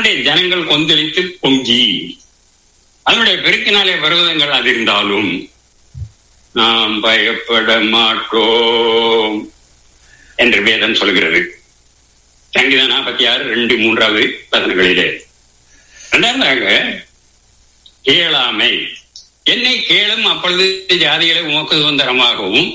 அதனுடைய ஜனங்கள் கொந்தளித்து பொங்கி அதனுடைய பெருக்கினாலே பருவதங்கள் அதிர்ந்தாலும் நாம் பயப்பட மாட்டோம் என்று வேதம் சொல்கிறது சங்கீதம் நாற்பத்தி ஆறு ரெண்டு மூன்றாவது வசனங்களிலே இரண்டாவதாக கேளாமை என்னை கேளும் அப்பொழுது ஜாதிகளை உமக்கு சுதந்திரமாகவும்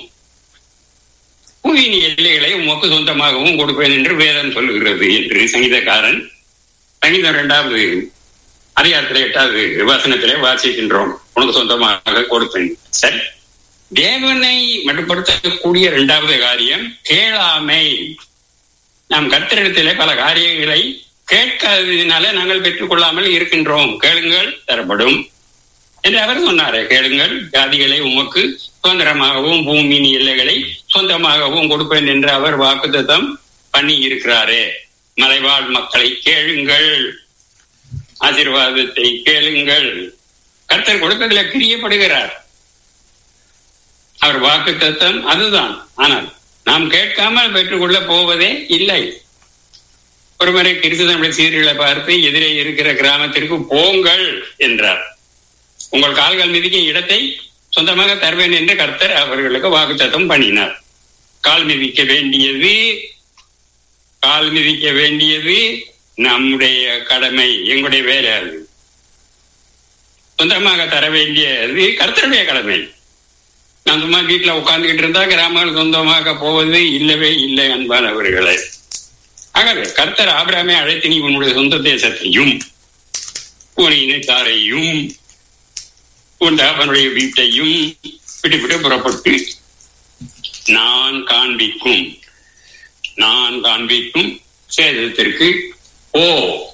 புவியின் எல்லைகளை உமக்கு சொந்தமாகவும் கொடுப்பேன் என்று வேதம் சொல்லுகிறது என்று சங்கீதக்காரன் சங்கீதம் இரண்டாவது அதிகாரத்திலே எட்டாவது வசனத்திலே வாசிக்கின்றோம் உனக்கு சொந்தமாக கொடுப்பேன் சரி தேவனை மட்டுப்படுத்தக்கூடிய இரண்டாவது காரியம் கேளாமை நாம் கத்திரிடத்திலே பல காரியங்களை கேட்காததினால நாங்கள் பெற்றுக்கொள்ளாமல் இருக்கின்றோம் கேளுங்கள் தரப்படும் என்று அவர் சொன்னாரே கேளுங்கள் ஜாதிகளை உமக்கு சுதந்திரமாகவும் பூமியின் எல்லைகளை சொந்தமாகவும் கொடுப்பேன் என்று அவர் வாக்குத்தத்தம் பண்ணி இருக்கிறாரே மலைவாழ் மக்களை கேளுங்கள் ஆசீர்வாதத்தை கேளுங்கள் கர்த்தர் கொடுப்பதில் பிரியப்படுகிறார் அவர் வாக்கு தத்தம் அதுதான் ஆனால் நாம் கேட்காமல் பெற்றுக்கொள்ள போவதே இல்லை ஒருமுறை கிறிஸ்தனுடைய சீர்களை பார்த்து எதிரே இருக்கிற கிராமத்திற்கு போங்கள் என்றார் உங்கள் கால்கள் மிதிக்கும் இடத்தை சொந்தமாக தருவேன் என்று கர்த்தர் அவர்களுக்கு வாக்குத்தத்தம் பண்ணினார் கால் மிதிக்க வேண்டியது கால் மிதிக்க வேண்டியது நம்முடைய கடமை எங்களுடைய வேலை அது சொந்தமாக தர வேண்டியது கர்த்தருடைய கடமை நான் சும்மா வீட்டுல உட்கார்ந்துகிட்டு இருந்தா கிராமங்கள் சொந்தமாக போவது இல்லவே இல்லை அன்பான் அவர்களே ஆகவே கர்த்தர் ஆபிராமே அழைத்து நீ உன்னுடைய சொந்த தேசத்தையும் உன் இனத்தாரையும் உன் அவனுடைய வீட்டையும் விட்டுவிட்டு புறப்பட்டு நான் காண்பிக்கும் நான் காண்பிக்கும் சேதத்திற்கு ஓ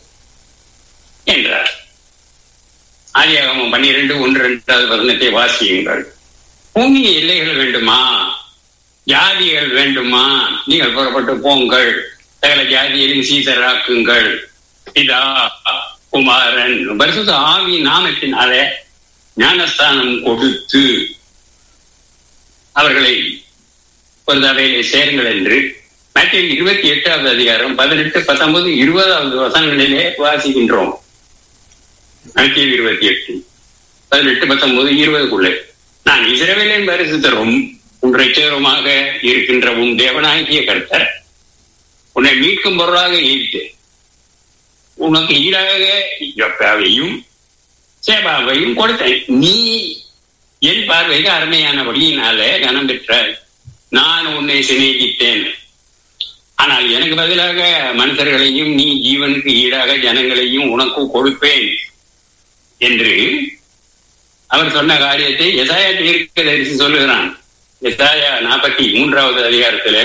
என்றார் ஆதியாகமம் பன்னிரண்டு ஒன்று இரண்டாவது வசனத்தை வாசியுங்கள் பூமி எல்லைகள் வேண்டுமா ஜாதிகள் வேண்டுமா நீங்கள் புறப்பட்டு போங்கள் சகல ஜாதியிலும் சீசராக்குங்கள் இதா குமாரன் பரிசுத்த ஆவி நாமத்தினாலே ஞானஸ்தானம் கொடுத்து அவர்களை ஒரு தடையிலே சேருங்கள் என்று மத்திய இருபத்தி எட்டாவது அதிகாரம் பதினெட்டு பத்தொன்பது இருபதாவது வசனங்களிலே வாசிக்கின்றோம் மத்திய இருபத்தி எட்டு பதினெட்டு பத்தொன்பது இருபதுக்குள்ளே நான் இஸ்ரவேலின் பரிசுத்தரும் உன் ரட்சகருமாக இருக்கின்ற உன் தேவனாகிய கர்த்தர் உன்னை மீட்கும் பொருளாக ஈட்டு உனக்கு ஈடாக யோப்பாவையும் சேபாவையும் கொடுத்தேன் நீ என் பார்வைக்கு அருமையானபடியினாலே கனம் பெற்றாய் நான் உன்னை சிநேகித்தேன் ஆனால் எனக்கு பதிலாக மனிதர்களையும் நீ ஜீவனுக்கு ஈடாக ஜனங்களையும் உனக்கு கொடுப்பேன் என்று அவர் சொன்ன காரியத்தை எசாயா தீர்க்கதரிசி சொல்லுகிறான் எசாயா நாற்பத்தி மூன்றாவது அதிகாரத்திலே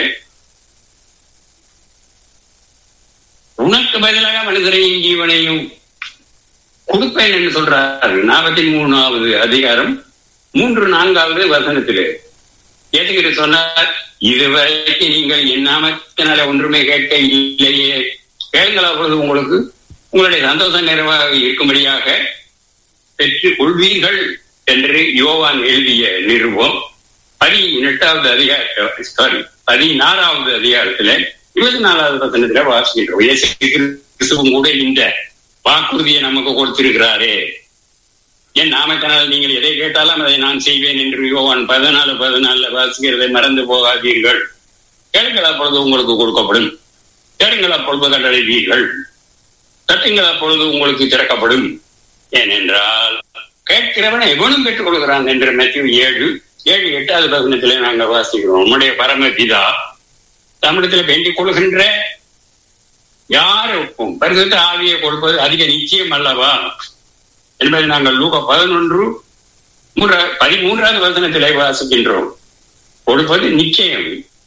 உனக்கு பதிலாக மனிதரையும் ஜீவனையும் கொடுப்பேன் என்று சொல்றாரு நாற்பத்தி மூணாவது அதிகாரம் மூன்று நான்காவது வசனத்திலே ஏற்றுக்கிட்டு சொன்னார் இதுவரைக்கும் நீங்கள் என் நாமத்தினால ஒன்றுமே கேட்க இல்லையே கேளுங்கள் அப்பொழுது உங்களுக்கு உங்களுடைய சந்தோஷம் நிறைவாக இருக்கும்படியாக பெற்றுக் கொள்வீர்கள் என்று யோவான் எழுதிய நிறுவம் பதினெட்டாவது அதிகார சாரி பதினாறாவது அதிகாரத்துல இருபத்தி நாலாவது வசனத்துல வாசிக்கின்றோம் இயேசு கிறிஸ்துவும் கூட இந்த வாக்குறுதியை நமக்கு கொடுத்திருக்கிறாரே என் நாமத்தினால் நீங்கள் எதை கேட்டாலும் அதை நான் செய்வேன் என்று யோவான் பதினாலு பதினாலுல வாசிக்கிறதை மறந்து போகாதீர்கள் கேளுங்கள் அப்பொழுது உங்களுக்கு கொடுக்கப்படும் கேளுங்கள் அப்பொழுது கண்டடைவீர்கள் தட்டுங்கள் அப்பொழுது உங்களுக்கு திறக்கப்படும் ஏனென்றால் கேட்கிறவன் எவனும் பெற்றுக் கொள்கிறான் என்று மெத்தியூ ஏழு ஏழு எட்டாவது வசனத்திலே நாங்கள் வாசிக்கிறோம் நம்முடைய பரம பிதா தமிழத்தில் வேண்டிக் கொள்கின்ற யாருக்கும் பரிசுத்த ஆவியை கொடுப்பது அதிக நிச்சயம் அல்லவா என்பதை நாங்கள் லூக பதினொன்று மூன்ற பதிமூன்றாவது வசனத்திலே வாசிக்கின்றோம் கொடுப்பது நிச்சயம்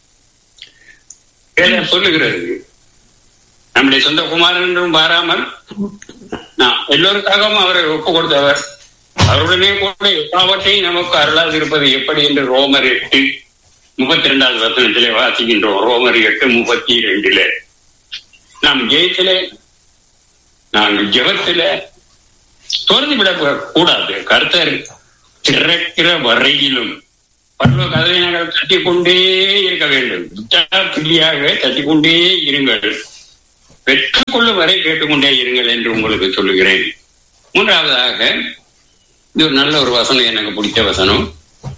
வேதம் சொல்லுகிறது நம்முடைய சொந்த குமாரன் என்றும் பாராமல் நான் எல்லோருக்காகவும் அவரை ஒப்பு கொடுத்தவர் அவருடனே கூட எல்லாவற்றையும் நமக்கு அருளாது இருப்பது எப்படி என்று ரோமர் எட்டு முப்பத்தி ரெண்டாவது வசனத்திலே வாசிக்கின்றோம் ரோமர் எட்டு முப்பத்தி ரெண்டுல நாம் ஜெயத்திலே நாங்கள் ஜெபத்தில தோர்ந்து விட கூடாது கர்த்தர் திறக்கிற வரையிலும் பருவ கதவை நாங்கள் தட்டி கொண்டே இருக்க வேண்டும் புள்ளியாக தட்டி கொண்டே இருங்கள் பெற்றுக்கொள்ளும் வரை கேட்டுக்கொண்டே இருங்கள் என்று உங்களுக்கு சொல்லுகிறேன் மூன்றாவதாக இது ஒரு நல்ல ஒரு வசனம் எனக்கு பிடிச்ச வசனம்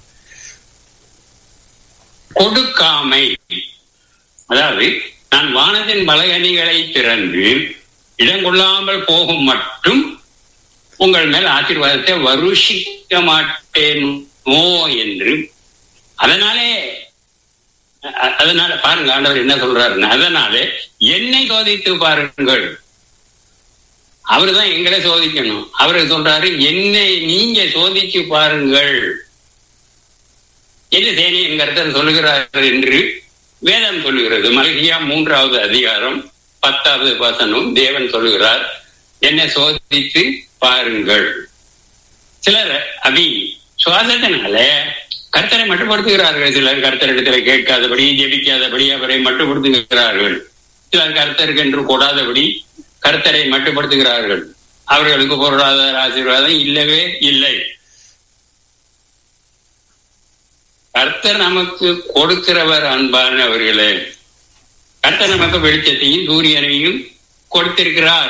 கொடுக்காமை அதாவது நான் வானத்தின் பலகனிகளை திறந்து இடம் கொள்ளாமல் போகும் மட்டும் உங்கள் மேல் ஆசீர்வாதத்தை வருஷிக்க மாட்டேனோ என்று அதனாலே அ- அதனால பாருங்க ஆண்டவர் என்ன சொல்றாருன்னு அதனாலே என்னை சோதித்து பாருங்கள் அவர்தான் எங்களை சோதிக்கணும் அவரு சொல்றாரு என்னை நீங்க சோதிச்சு பாருங்கள் என்ன தேனி என் கருத்தர் சொல்லுகிறார் என்று வேதம் சொல்லுகிறது மல்கியா மூன்றாவது அதிகாரம் பத்தாவது வசனம் தேவன் சொல்லுகிறார் என்னை சோதித்து பாருங்கள் சிலர் அபி சுவாசத்தினால கர்த்தரை மட்டுப்படுத்துகிறார்கள் சிலர் கர்த்தரிடத்துல கேட்காதபடி ஜெபிக்காதபடி அவரை மட்டுப்படுத்துகிறார்கள் சிலர் கர்த்தருக்கு என்று கூடாதபடி கர்த்தரை மட்டுப்படுத்துகிறார்கள் அவர்களுக்கு பொருளாதார ஆசீர்வாதம் இல்லவே இல்லை கர்த்தர் நமக்கு கொடுக்கிறவர் அன்பானவர்களே கர்த்தர் நமக்கு வெளிச்சத்தையும் சூரியனையும் கொடுத்திருக்கிறார்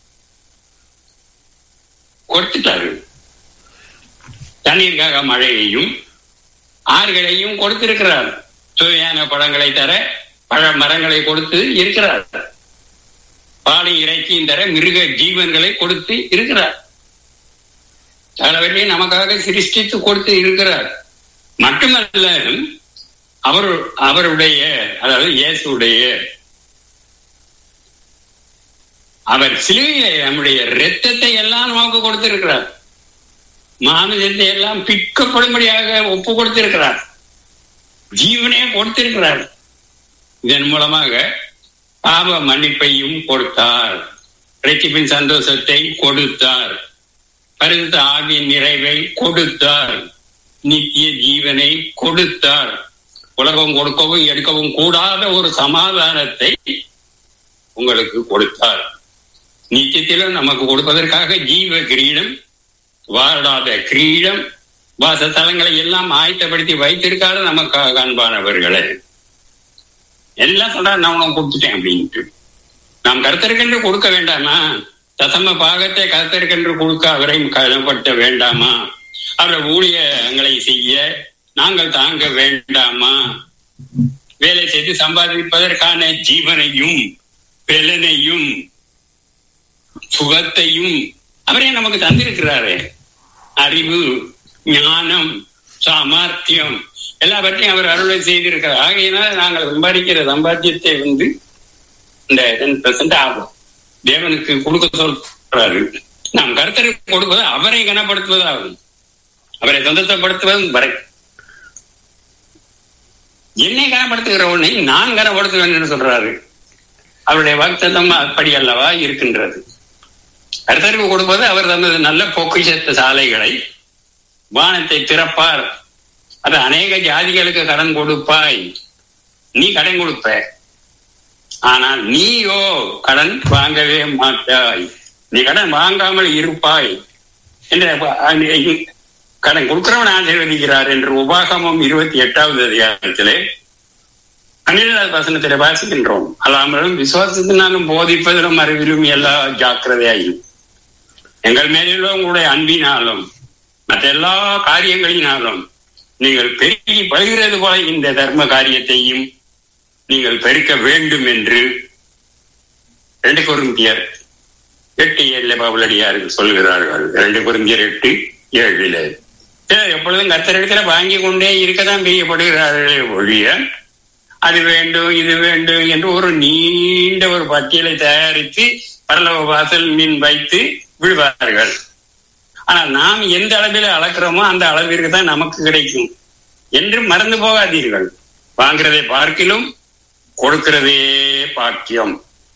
கொடுத்துட்டாரு தண்ணீருக்காக மழையையும் ஆறுகளையும் கொடுத்திருக்கிறார் சுவையான பழங்களை தர பழ மரங்களை கொடுத்து இருக்கிறார் பாலை இறைச்சியும் தர மிருக ஜீவன்களை கொடுத்து இருக்கிறார் சகலவற்றையும் நமக்காக சிருஷ்டித்து கொடுத்து இருக்கிறார் மட்டுமல்ல அவர் அவருடைய அதாவது இயேசுடைய அவர் சிலுவையிலே நம்முடைய இரத்தத்தை எல்லாம் நமக்கு கொடுத்திருக்கிறார் மாமிசத்தை எல்லாம் பிக்கப்படும்படியாக ஒப்பு கொடுத்திருக்கிறார் ஜீவனே கொடுத்திருக்கிறார் இதன் மூலமாக பாவ மன்னிப்பையும் கொடுத்தார் ரட்சிப்பின் சந்தோஷத்தை கொடுத்தார் பரிசுத்த ஆவியின் நிறைவை கொடுத்தார் நித்திய ஜீவனை கொடுத்தார் உலகம் கொடுக்கவும் எடுக்கவும் கூடாத ஒரு சமாதானத்தை உங்களுக்கு கொடுத்தார் நித்தியத்திலும் நமக்கு கொடுப்பதற்காக ஜீவ கிரீடம் வாடாத கிரீடம் வாசத்தலங்களை எல்லாம் ஆயத்தப்படுத்தி வைத்திருக்காரு நமக்காக அன்பானவர்களே எல்லாம் சொல்றாரு நான் உனக்கு கொடுத்துட்டேன் அப்படின்ட்டு நாம் கருத்தருக்கென்று கொடுக்க வேண்டாமா தசம பாகத்தை கருத்தருக்கென்று கொடுக்க அவரை கனப்படுத்த வேண்டாமா அவரை ஊழியங்களை செய்ய நாங்கள் தாங்க வேண்டாமா வேலை செய்து சம்பாதிப்பதற்கான ஜீவனையும் பெலனையும் சுகத்தையும் அவரே நமக்கு தந்திருக்கிறாரு அறிவு ஞானம் சாமர்த்தியம் எல்லாவற்றையும் அவர் அருளை செய்திருக்கிறார் ஆகையினால நாங்கள் சம்பாதிக்கிற சம்பாத்தியத்தை வந்து இந்த டென் பெர்சன்ட் ஆகும் தேவனுக்கு கொடுக்க சொல்றாரு நாம் கருத்தருக்கு கொடுப்பது அவரை கனப்படுத்துவதாகும் அவரை சந்தோஷப்படுத்துவதும் வரை என்னை கனப்படுத்துகிற உன்னை நான் கனப்படுத்துவேன் என்று சொல்றாரு அவருடைய வாக்குத்தம் அப்படி அல்லவா இருக்கின்றது கருத்தருக்கு கொடுப்பது அவர் தந்தது நல்ல பொக்கிஷத்த சாலைகளை வானத்தை திறப்பார் அது அநேக ஜாதிகளுக்கு கடன் கொடுப்பாய் நீ கடன் கொடுப்ப ஆனால் நீயோ கடன் வாங்கவே மாட்டாய் நீ கடன் வாங்காமல் இருப்பாய் என்ற கடன் கொடுக்கிறவன் ஆசீர்வதிக்கிறார் என்று உபாகமம் இருபத்தி எட்டாவது அதிகாரத்திலே பன்னிரெண்டாவது வசனத்திலே வாசிக்கின்றோம் அல்லாமலும் விசுவாசத்தினாலும் போதிப்பதிலும் அறிவிலும் எல்லா ஜாக்கிரதையாயும் எங்கள் மேலும் உங்களுடைய அன்பினாலும் மற்ற எல்லா காரியங்களினாலும் நீங்கள் பெருகி பழுகிறது போல இந்த தர்ம காரியத்தையும் நீங்கள் பெருக்க வேண்டும் என்று ரெண்டு குருந்தியர் எட்டு ஏழுல பவுலடியாருக்கு சொல்கிறார்கள் ரெண்டு குருந்தியர் எட்டு ஏழுல சிலர் எப்பொழுதும் கத்தரிடத்துல வாங்கி கொண்டே இருக்கதான் பிரியப்படுகிறார்களே ஒழிய அது வேண்டும் இது வேண்டும் என்று ஒரு நீண்ட ஒரு பட்டியலை தயாரித்து பரலவ வாசல் மீன் வைத்து விடுவார்கள் ஆனால் நாம் எந்த அளவில் அளக்கிறோமோ அந்த அளவிற்கு தான் நமக்கு கிடைக்கும் என்று மறந்து போகாதீர்கள் வாங்குறதை பார்க்கிலும் கொடுக்கிறதே பாக்கியம்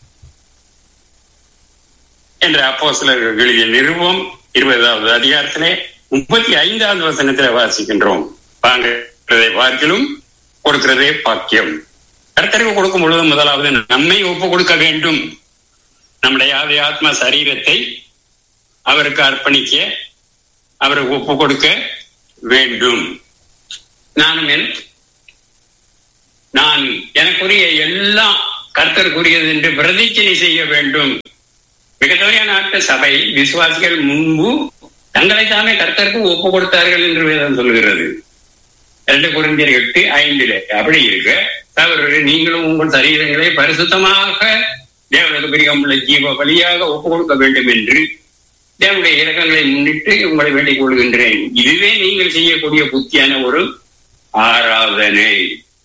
என்ற அப்போ சிலர் எழுதிய நிறுவம் இருபதாவது அதிகாரத்திலே முப்பத்தி ஐந்தாவது வசனத்தில் வாசிக்கின்றோம் வாங்குறதை பார்க்கிலும் கொடுக்கிறதே பாக்கியம் கர்த்தருக்கு கொடுக்கும் பொழுது முதலாவது நம்மை ஒப்பு கொடுக்க வேண்டும் நம்முடைய ஆவி ஆத்மா சரீரத்தை அவருக்கு அர்ப்பணிக்க அவருக்கு ஒப்பு கொடுக்க வேண்டும் நானும் என் நான் எனக்குரிய எல்லா கர்த்தருக்குரியது என்று பிரதிச்சனை செய்ய வேண்டும் மிகத்தோரிய நாட்டு சபை விசுவாசிகள் முன்பு தங்களை தாமே கர்த்தருக்கு ஒப்பு கொடுத்தார்கள் என்று வேதம் சொல்கிறது இரண்டு குறைந்தர் எட்டு ஐந்திலே அப்படி இருக்க தவறு நீங்களும் உங்கள் சரீரங்களை பரிசுத்தமாக தேவனுக்கு பிரியமுள்ள ஜீவ பலியாக ஒப்பு கொடுக்க வேண்டும் என்று தேவனுடைய இலக்கங்களை முன்னிட்டு உங்களை வேண்டிக் கொள்கின்றேன் இதுவே நீங்கள் செய்யக்கூடிய புத்தியான ஒரு ஆராதனை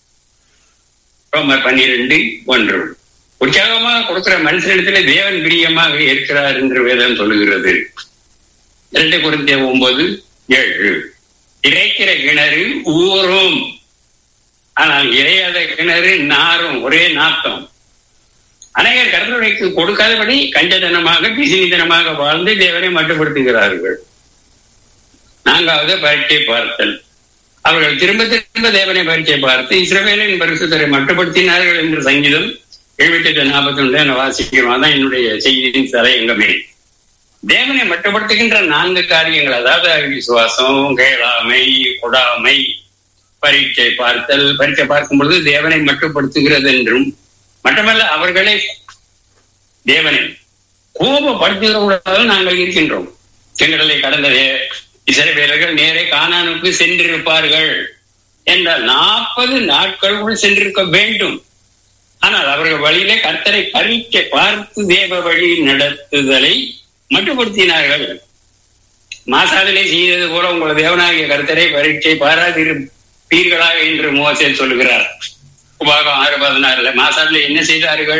ரோமர் பன்னிரண்டு ஒன்று உற்சாகமாக கொடுக்கிற மனுஷனிடத்திலே தேவன் பிரியமாக இருக்கிறார் என்று வேதம் சொல்லுகிறது இரண்டு குறைந்த ஒன்பது ஏழு இறைக்கிற கிணறு ஊறும் ஆனால் இறையாத கிணறு நாரும் ஒரே நாத்தம் அநேகர் கருத்துரைக்கு கொடுக்காதபடி கஞ்சதனமாக பிசினிதனமாக வாழ்ந்து தேவனை மட்டுப்படுத்துகிறார்கள் நான்காவது பரீட்சை பார்த்தல் அவர்கள் திரும்ப திரும்ப தேவனை பரீட்சை பார்த்து இஸ்ரவேலின் பரிசுத்தரை மட்டுப்படுத்தினார்கள் என்று சங்கீதம் எழுபத்தி எட்டு நாற்பத்தி ஒன்று வாசிக்கிறோம் அதான் என்னுடைய செய்தியின் தலையங்கமே தேவனை மட்டுப்படுத்துகின்ற நான்கு காரியங்கள் அதாவது விசுவாசம் கேளாமை கொடாமை பரீட்சை பார்த்தல் பரீட்சை பார்க்கும் பொழுது தேவனை மட்டுப்படுத்துகிறது என்றும் மட்டுமல்ல அவர்களை தேவனை கோபப்படுத்துகிறவர்களாக நாங்கள் இருக்கின்றோம் செங்கடலை கடந்ததே இசைவேலர்கள் நேரே கானானுக்கு சென்றிருப்பார்கள் என்றால் நாற்பது நாட்களுக்குள் சென்றிருக்க வேண்டும் ஆனால் அவர்கள் வழியிலே கர்த்தரை பரீட்சை பார்த்து தேவ வழி நடத்துதலை மட்டுப்படுத்தினார்கள் மாசாதிலே செய்தது போல உங்கள் தேவனாகிய கர்த்தரை பரீட்சை பாராதிருப்பீர்களாக என்று மோசே சொல்லுகிறார் உபாகம் ஆறு பதினாறுல மாசாதில என்ன செய்தார்கள்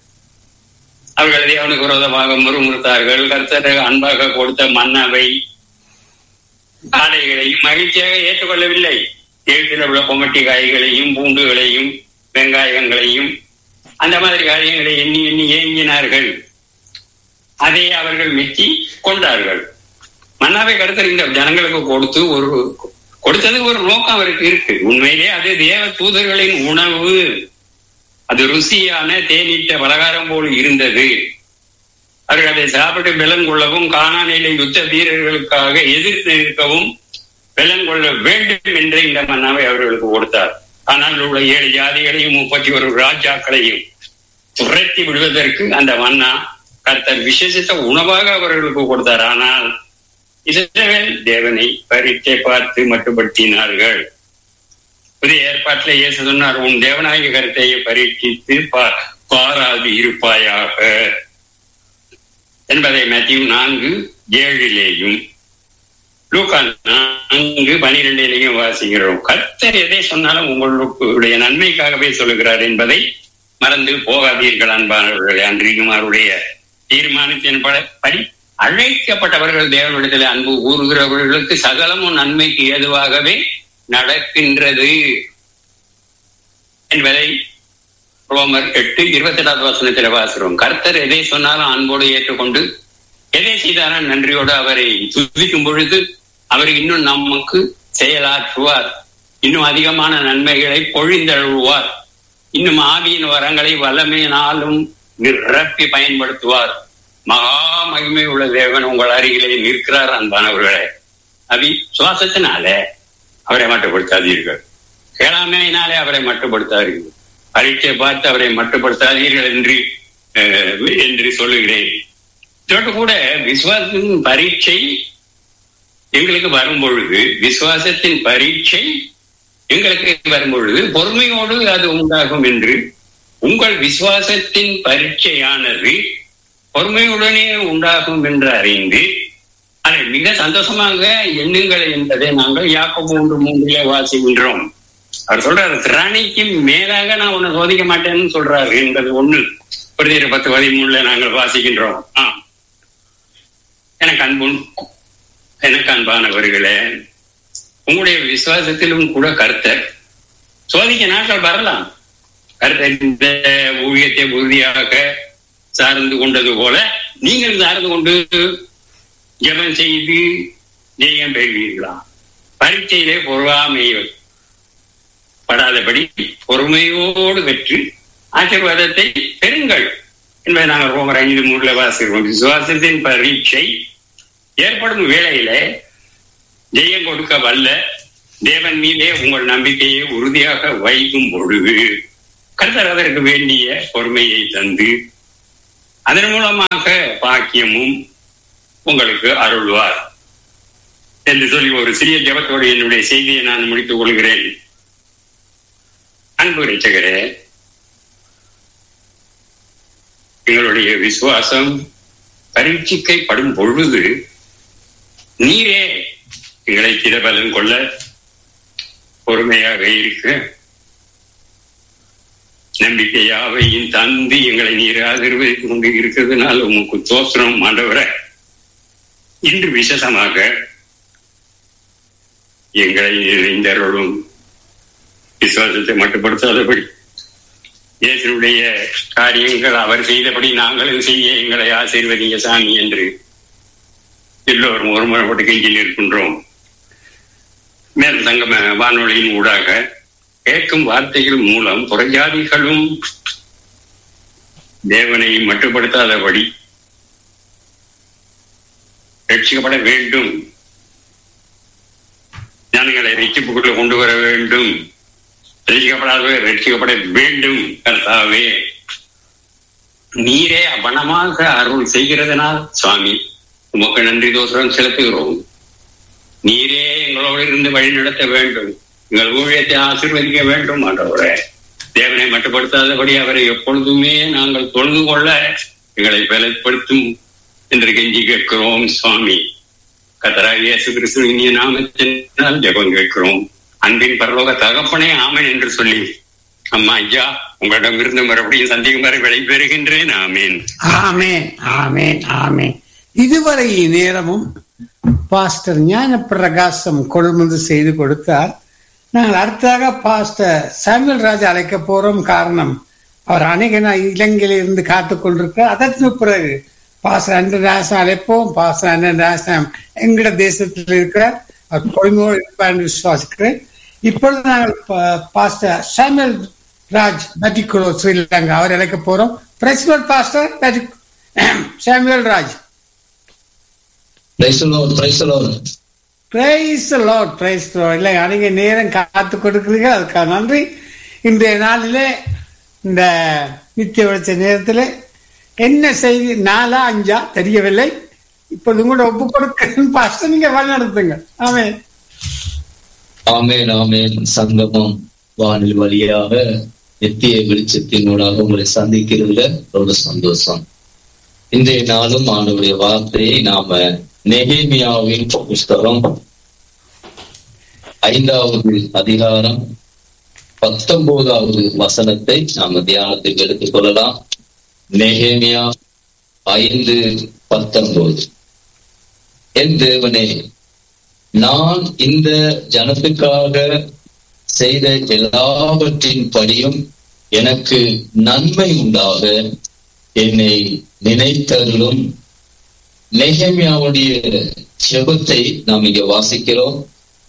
அவர்கள் தேவனுக்கு விரோதமாக முறுமுறுத்தார்கள் கர்த்தரை அன்பாக கொடுத்த மன்னவை காளைகளையும் மகிழ்ச்சியாக ஏற்றுக்கொள்ளவில்லை எழுத்தில் உள்ள கொமட்டி காய்களையும் பூண்டுகளையும் வெங்காயங்களையும் அந்த மாதிரி காரியங்களை எண்ணி எண்ணி ஏங்கினார்கள் அதை அவர்கள் மெச்சி கொண்டார்கள் மன்னாவை கருத்தர் இந்த ஜனங்களுக்கு கொடுத்து ஒரு கொடுத்ததுக்கு ஒரு நோக்கம் அவருக்கு இருக்கு உண்மையிலே அது தேவ தூதர்களின் உணவு அது ருசியான தேநீட்ட பலகாரம் போல் இருந்தது அவர்கள் அதை சாப்பிட்டு பலன் கொள்ளவும் காணாநிலை யுத்த வீரர்களுக்காக எதிர்த்து நிற்கவும் பலன் கொள்ள வேண்டும் என்று இந்த மன்னாவை அவர்களுக்கு கொடுத்தார் ஆனால் உள்ள ஏழு ஜாதிகளையும் முப்பத்தி ஒரு ராஜாக்களையும் துரத்தி விடுவதற்கு அந்த மன்னா கர்த்தர் விசேஷித்த உணவாக அவர்களுக்கு கொடுத்தார் ஆனால் இஸ்ரவேல் தேவனை பரீட்சை பார்த்து மட்டுப்படுத்தினார்கள் புதிய ஏற்பாட்டில் இயேசு சொன்னார் உன் தேவனாகிய கருத்தையை பரீட்சித்து பாராது இருப்பாயாக என்பதை மேத்யூ நான்கு ஏழிலேயும் லூக்கா நான்கு பனிரெண்டிலேயும் வாசிக்கிறோம் கர்த்தர் எதை சொன்னாலும் உங்களுடைய நன்மைக்காகவே சொல்லுகிறார் என்பதை மறந்து போகாதீர்கள் அன்பானவர்களே அன்றையும் அவருடைய தீர்மானத்தின் படி அழைக்கப்பட்டவர்கள் தேவனிடத்தில் அன்பு கூறுகிறவர்களுக்கு சகலமும் நன்மைக்கு ஏதுவாகவே நடக்கின்றது என்பதை ரோமர் எட்டு இருபத்தி எட்டாவது வசனத்தில் வாசுறோம் கர்த்தர் எதை சொன்னாலும் அன்போடு ஏற்றுக்கொண்டு எதை செய்தாலும் நன்றியோடு அவரை துதிக்கும் பொழுது அவர் இன்னும் நமக்கு செயலாற்றுவார் இன்னும் அதிகமான நன்மைகளை பொழிந்தழுவார் இன்னும் ஆவியின் வரங்களை வல்லமையினாலும் நிரப்பி பயன்படுத்துவார் மகா மகிமை உள்ள தேவன் உங்கள் அருகிலே நிற்கிறார் அன்பானவர்களே அவி சுவாசத்தினால அவரை மட்டுப்படுத்தாதீர்கள் கேளாமையினாலே அவரை மட்டுப்படுத்தாதீர்கள் பரீட்சை பார்த்து அவரை மட்டுப்படுத்தாதீர்கள் என்று என்று சொல்லுகிறேன் இதோடு கூட விசுவாசத்தின் பரீட்சை எங்களுக்கு வரும் பொழுது விசுவாசத்தின் பரீட்சை எங்களுக்கு வரும் பொழுது பொறுமையோடு அது உண்டாகும் என்று உங்கள் விசுவாசத்தின் பரீட்சையானது பொறுமையுடனே உண்டாகும் என்று அறிந்து அதை மிக சந்தோஷமாக எண்ணுங்கள் என்பதை நாங்கள் யாக்கம் மூன்று மூன்றிலே வாசிக்கின்றோம் அவர் சொல்றாரு திராணிக்கு மேலாக நான் உன்னை சோதிக்க மாட்டேன்னு சொல்றாரு என்பது ஒண்ணு புரிதல் பத்து பதிமூணுல நாங்கள் வாசிக்கின்றோம் ஆ எனக்கு அன்பு எனக்கு அன்பானவர்களே உங்களுடைய விசுவாசத்திலும் கூட கருத்தர் சோதிக்க நாட்கள் வரலாம் கருத்தர் இந்த ஊழியத்தை உறுதியாக சார்ந்து கொண்டது போல நீங்கள் சார்ந்து கொண்டு ஜபம் செய்து ஜெயம் பெறுவீர்களா பரீட்சையிலே பொறாமை படாதபடி பொறுமையோடு பெற்று ஆசீர்வாதத்தை பெறுங்கள் என்பதை நாங்கள் ரோமர் ஐந்து மூணுல வாசிக்கிறோம் விசுவாசத்தின் பரீட்சை ஏற்படும் வேளையில ஜெயம் கொடுக்க வல்ல தேவன் மீதே உங்கள் நம்பிக்கையை உறுதியாக வைக்கும் பொழுது கர்த்தர் அதற்கு வேண்டிய பொறுமையை தந்து அதன் மூலமாக பாக்கியமும் உங்களுக்கு அருள்வார் என்று சொல்லி ஒரு சிறிய ஜபத்தோடு என்னுடைய செய்தியை நான் முடித்துக் கொள்கிறேன் அன்பு ரட்சகரே எங்களுடைய விசுவாசம் பரீட்சிக்கைப்படும் பொழுது நீரே எங்களை திறபலன் கொள்ள பொறுமையாக இருக்க நம்பிக்கையாவையும் தந்து எங்களை நீர் ஆதரவித்துக் கொண்டு இருக்கிறதுனால உமக்கு தோற்றம் ஆண்டவர இன்று விசேஷமாக எங்களை நிறைந்தருளும் விசுவாசத்தை மட்டுப்படுத்தாதபடி இயேசுடைய காரியங்கள் அவர் செய்தபடி நாங்களும் செய்ய எங்களை ஆசீர்வதிங்க சாமி என்று எல்லோரும் ஒருமுறைப்பட்டு கெஞ்சில் இருக்கின்றோம் மேல் தங்கம வானொலியின் ஊடாக கேட்கும் வார்த்தைகள் மூலம் புறஜாதிகளும் தேவனை மட்டுப்படுத்தாதபடி ரட்சிக்கப்பட வேண்டும் ஞானங்களை ரட்சிப்புக்குள்ள கொண்டு வர வேண்டும் ரட்சிக்கப்படாதவே ரட்சிக்கப்பட வேண்டும் கர்த்தாவே நீரே அவனமாக அருள் செய்கிறதுனால் சுவாமி உமக்கு நன்றி தோசரம் செலுத்துகிறோம் நீரே எங்களோடு இருந்து வழி நடத்த வேண்டும் எங்கள் ஊழியத்தை ஆசீர்வதிக்க வேண்டும் ஆண்டவரே தேவனை மட்டுப்படுத்தாதபடி அவரை எப்பொழுதுமே நாங்கள் தொழுது கொள்ள எங்களை பலப்படுத்தும் என்று கெஞ்சி கேட்கிறோம் சுவாமி கத்தராக இயேசு கிறிஸ்து இனிய நாமத்தினால் ஜெபம் கேட்கிறோம் அன்பின் பரலோக தகப்பனே ஆமன் என்று சொல்லி அம்மா ஐயா உங்களிடம் இருந்து மறுபடியும் சந்திக்கும் வரை விடைபெறுகின்றேன் ஆமீன் ஆமேன் ஆமேன் ஆமேன் இதுவரை நேரமும் பாஸ்டர் ஞான பிரகாசம் கொள்முதல் செய்து கொடுத்தார் நாங்கள் அடுத்ததாக பாஸ்டர் சாமுவேல் ராஜா அழைக்க போறோம் காரணம் அவர் அநேக நாள் இலங்கையில இருந்து காத்து கொண்டிருக்கிறார் அதற்கு பிறகு பாஸ்டர் அண்ணன் ராசம் அழைப்போம் பாஸ்டர் அண்ணன் ராசம் எங்கட தேசத்தில் இருக்கிறார் அவர் கொள்முதல் இருப்பார் என்று விசுவாசிக்கிறேன் இப்பொழுது நாங்கள் பா- பாஸ்டர் சாமுவேல் ராஜ் பட்டிக்குளோ ஸ்ரீலங்கா அவர் அழைக்க போறோம் பிரசிடல் பாஸ்டர் பட்டி- Samuel Raj Praise the Lord, praise the Lord. Praise lord praise இல்லை அநேக நேரம் காத்து கொடுக்குறீங்க அதுக்காக நன்றி இன்றைய நாளிலே இந்த நித்திய வெளிச்ச நேரத்தில் என்ன செய்தி நாலா அஞ்சா தெரியவில்லை இப்பொழுது கூட ஒப்பு கொடுக்கிறேன் பாஸ்டர் நீங்க வழி நடத்துங்க ஆமென் ஆமேன் ஆமேன் சங்கமம் வானில் வழியாக நித்திய வெளிச்சத்தினூடாக உங்களை சந்திக்கிறதுல ரொம்ப சந்தோஷம் இன்றைய நாளும் ஆண்டவருடைய வார்த்தையை நாம நெகேமியாவின் புஸ்தகம் ஐந்தாவது அதிகாரம் பத்தொன்பதாவது வசனத்தை நாம தியானத்துக்கு எடுத்துக் கொள்ளலாம் நெகேமியா ஐந்து பத்தொன்பது என் தேவனே நான் இந்த ஜனத்துக்காக செய்த எல்லாவற்றின் படியும் எனக்கு நன்மை உண்டாக என்னை நினைத்தருளும் நெகமியாவுடைய செபத்தை நாம் இங்க வாசிக்கிறோம்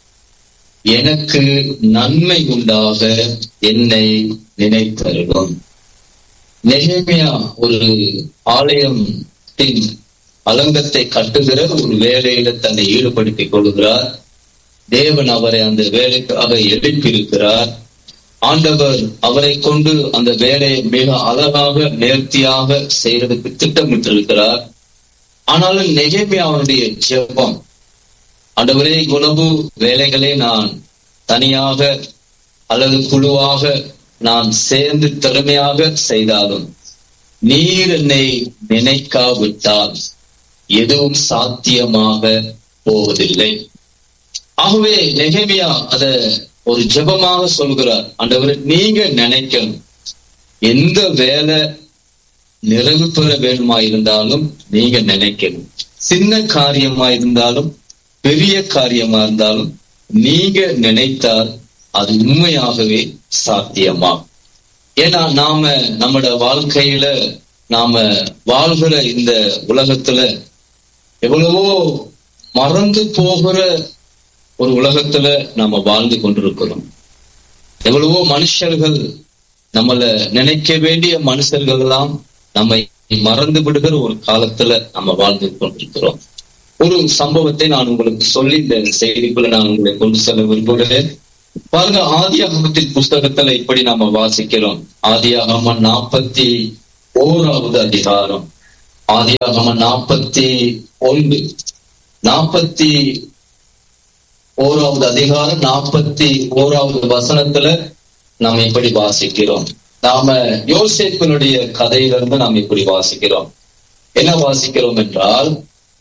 எனக்கு நன்மை உண்டாக என்னை நினைத்தருளும் நெகமியா ஒரு ஆலயத்தின் அலங்கத்தை கட்டுகிற ஒரு வேலையில தன்னை ஈடுபடுத்திக் கொள்கிறார் தேவன் அவரை அந்த வேலைக்காக எழுப்பியிருக்கிறார் ஆண்டவர் அவரை கொண்டு அந்த வேலையை மிக அழகாக நேர்த்தியாக செய்யறதுக்கு திட்டமிட்டிருக்கிறார் ஆனாலும் நெகேமியாவுடைய ஜெபம் ஆண்டவரே உணவு வேலைகளை நான் தனியாக அல்லது குழுவாக நான் சேர்ந்து திறமையாக செய்தாலும் நீர் என்னை நினைக்காவிட்டால் எதுவும் சாத்தியமாக போவதில்லை ஆகவே நெகமியா அத ஒரு ஜெபமாக சொல்கிறார் ஆண்டவரே நீங்க நினைக்கணும் எந்த வேலை நிறைவு பெற வேணுமா இருந்தாலும் நீங்க நினைக்கணும் சின்ன காரியமா இருந்தாலும் பெரிய காரியமா இருந்தாலும் நீங்க நினைத்தால் அது உண்மையாகவே சாத்தியமா ஏன்னா நாம நம்மட வாழ்க்கையில நாம வாழ்கிற இந்த உலகத்துல எவ்வளவோ மறந்து போகிற ஒரு உலகத்துல நாம வாழ்ந்து கொண்டிருக்கிறோம் எவ்வளவோ மனுஷர்கள் நம்மள நினைக்க வேண்டிய மனுஷர்கள் எல்லாம் நம்மை மறந்து விடுகிற ஒரு காலத்துல நம்ம வாழ்ந்து கொண்டிருக்கிறோம் ஒரு சம்பவத்தை நான் உங்களுக்கு சொல்லி இந்த செய்திக்குள்ள நான் உங்களை கொண்டு செல்ல விரும்புகிறேன் பாருங்க ஆதியாகமத்தின் புஸ்தகத்துல இப்படி நாம வாசிக்கிறோம் ஆதியாகமம் நாற்பத்தி ஓராவது அதிகாரம் ஆதியாகமம் நாற்பத்தி ஒன்று நாற்பத்தி ஓராவது அதிகாரம் நாற்பத்தி ஓராவது வசனத்துல நாம் இப்படி வாசிக்கிறோம் நாம யோசேப்பினுடைய கதையிலிருந்து நாம் இப்படி வாசிக்கிறோம் என்ன வாசிக்கிறோம் என்றால்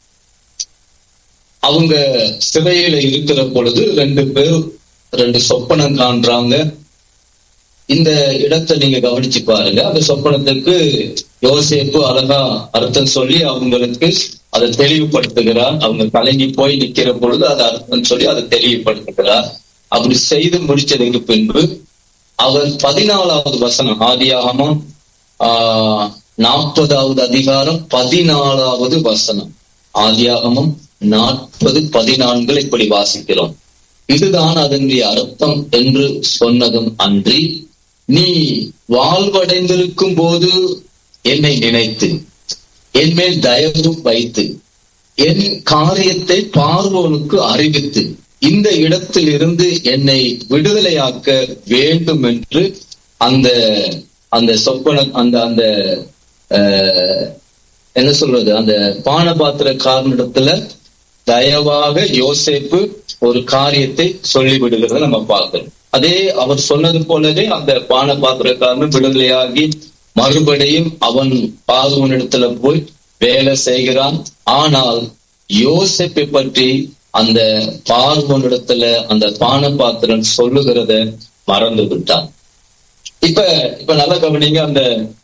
அவங்க சிறையில இருக்கிற பொழுது ரெண்டு பேர் ரெண்டு சொப்பனம் காண்றாங்க இந்த இடத்தை நீங்க கவனிச்சு பாருங்க அந்த சொப்பனத்துக்கு யோசேப்பு அழகா அர்த்தம் சொல்லி அவங்களுக்கு அதை தெளிவுபடுத்துகிறார் அவங்க கலங்கி போய் நிக்கிற பொழுது அதை அர்த்தம் சொல்லி அதை தெளிவுபடுத்துகிறார் அப்படி செய்து முடிச்சதுக்கு பின்பு அவர் பதினாலாவது வசனம் ஆதியாகமம் ஆஹ் நாற்பதாவது அதிகாரம் பதினாலாவது வசனம் ஆதியாகமம் நாற்பது பதினான்குல இப்படி வாசிக்கிறோம் இதுதான் அதனுடைய அர்த்தம் என்று சொன்னதும் அன்றி நீ வாழ்வடைந்திருக்கும் போது என்னை நினைத்து என் மேல் தயவு வைத்து என் காரியத்தை பார்வோனுக்கு அறிவித்து இந்த இடத்தில் இருந்து என்னை விடுதலையாக்க வேண்டும் என்று அந்த அந்த சொப்பன அந்த அந்த என்ன சொல்றது அந்த பானபாத்திரக்காரனிடத்துல தயவாக யோசேப்பு ஒரு காரியத்தை சொல்லிவிடுகிறத நம்ம பார்க்கிறோம் அதே அவர் சொன்னது போலவே அந்த பானபாத்திரக்காரன் விடுதலையாகி மறுபடியும் அவன் பார்வனிடத்துல போய் வேலை செய்கிறான் ஆனால் யோசிப்பை பற்றி அந்த பார்வனிடத்துல அந்த பானபாத்திரன் சொல்லுகிறத மறந்து விட்டான் இப்ப இப்ப நல்லா கவனிங்க அந்த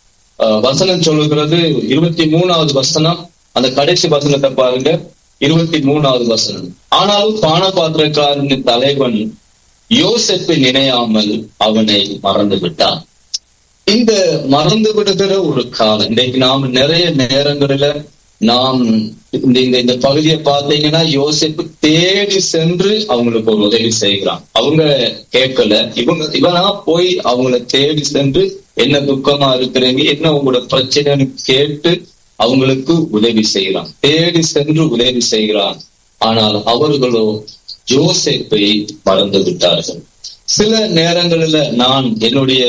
வசனம் சொல்லுகிறது இருபத்தி மூணாவது வசனம் அந்த கடைசி வசனத்தை பாருங்க இருபத்தி மூணாவது வசனம் ஆனாலும் பானபாத்திரக்காரனின் தலைவன் யோசப்பை நினையாமல் அவனை மறந்து விட்டான் இந்த மறந்து விடுகிற ஒரு காலம் இன்னைக்கு நாம் நிறைய நேரங்களில நாம் இந்த இந்த பகுதியை பார்த்தீங்கன்னா யோசிப்பு தேடி சென்று அவங்களுக்கு ஒரு உதவி செய்கிறான் அவங்க கேட்கல இவங்க இவனா போய் அவங்கள தேடி சென்று என்ன துக்கமா இருக்கிறீங்க என்ன உங்களோட பிரச்சனைன்னு கேட்டு அவங்களுக்கு உதவி செய்கிறான் தேடி சென்று உதவி செய்கிறான் ஆனால் அவர்களோ ஜோசேப்பை மறந்து விட்டார்கள் சில நேரங்களில நான் என்னுடைய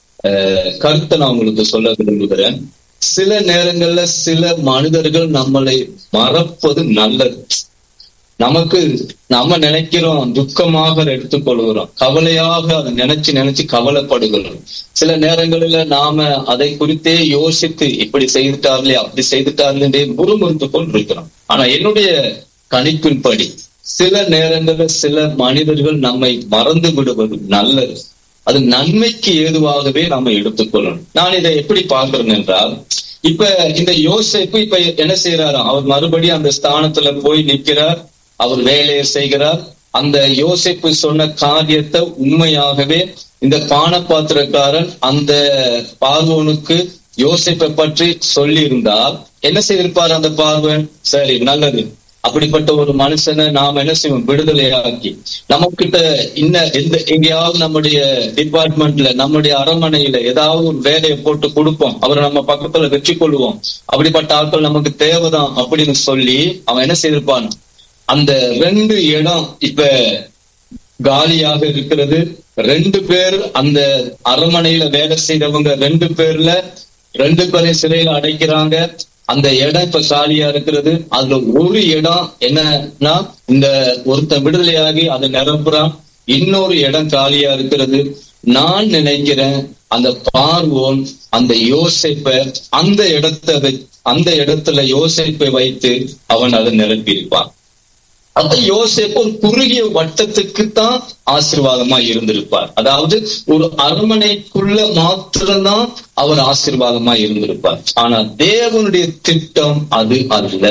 கருத்தை நான் உங்களுக்கு சொல்ல விரும்புகிறேன் சில நேரங்கள்ல சில மனிதர்கள் நம்மளை மறப்பது நல்லது நமக்கு நம்ம நினைக்கிறோம் துக்கமாக எடுத்துக்கொள்கிறோம் கவலையாக அதை நினைச்சு நினைச்சு கவலைப்படுகிறோம் சில நேரங்களில நாம அதை குறித்தே யோசித்து இப்படி செய்துட்டார்களே அப்படி செய்துட்டார்களே முறுமுறுத்து கொண்டிருக்கிறோம் ஆனா என்னுடைய கணிப்பின்படி சில நேரங்களில் சில மனிதர்கள் நம்மை மறந்து விடுவது நல்லது அது நன்மைக்கு ஏதுவாகவே நாம எடுத்துக்கொள்ளணும் நான் இதை எப்படி பார்க்கிறேன் என்றால் இப்ப இந்த யோசிப்பு இப்ப என்ன செய்யறாராம் அவர் மறுபடியும் அந்த ஸ்தானத்துல போய் நிற்கிறார் அவர் வேலையை செய்கிறார் அந்த யோசிப்பு சொன்ன காரியத்தை உண்மையாகவே இந்த பானபாத்திரக்காரன் அந்த பார்வோனுக்கு யோசிப்பை பற்றி சொல்லி இருந்தால் என்ன செய்திருப்பார் அந்த பார்வன் சரி நல்லது அப்படிப்பட்ட ஒரு மனுஷனை நாம் என்ன செய்வோம் விடுதலையாக்கி நம்ம கிட்ட இன்ன எந்த எங்கேயாவது நம்முடைய டிபார்ட்மெண்ட்ல நம்முடைய அரண்மனையில ஏதாவது ஒரு வேலையை போட்டு கொடுப்போம் அவரை நம்ம பக்கத்துல வச்சு கொள்வோம் அப்படிப்பட்ட ஆட்கள் நமக்கு தேவைதான் அப்படின்னு சொல்லி அவன் என்ன செய்திருப்பான் அந்த ரெண்டு இடம் இப்ப காலியாக இருக்கிறது ரெண்டு பேர் அந்த அரண்மனையில வேலை செய்தவங்க ரெண்டு பேர்ல ரெண்டு பேரையும் சிறையில அடைக்கிறாங்க அந்த இடம் இப்ப காலியா இருக்கிறது அதுல ஒரு இடம் என்னன்னா இந்த ஒருத்தன் விடுதலையாகி அதை நிரப்புறான் இன்னொரு இடம் காலியா இருக்கிறது நான் நினைக்கிறேன் அந்த பார்வோன் அந்த யோசிப்பை அந்த இடத்தை அந்த இடத்துல யோசிப்பை வைத்து அவன் அதை நிரப்பியிருப்பான் அப்ப யோசிப்பு ஒரு குறுகிய வட்டத்துக்கு தான் ஆசீர்வாதமா இருந்திருப்பார் அதாவது ஒரு அரண்மனைக்குள்ள மாத்திரம்தான் அவர் ஆசீர்வாதமா இருந்திருப்பார் ஆனா தேவனுடைய திட்டம் அது அல்ல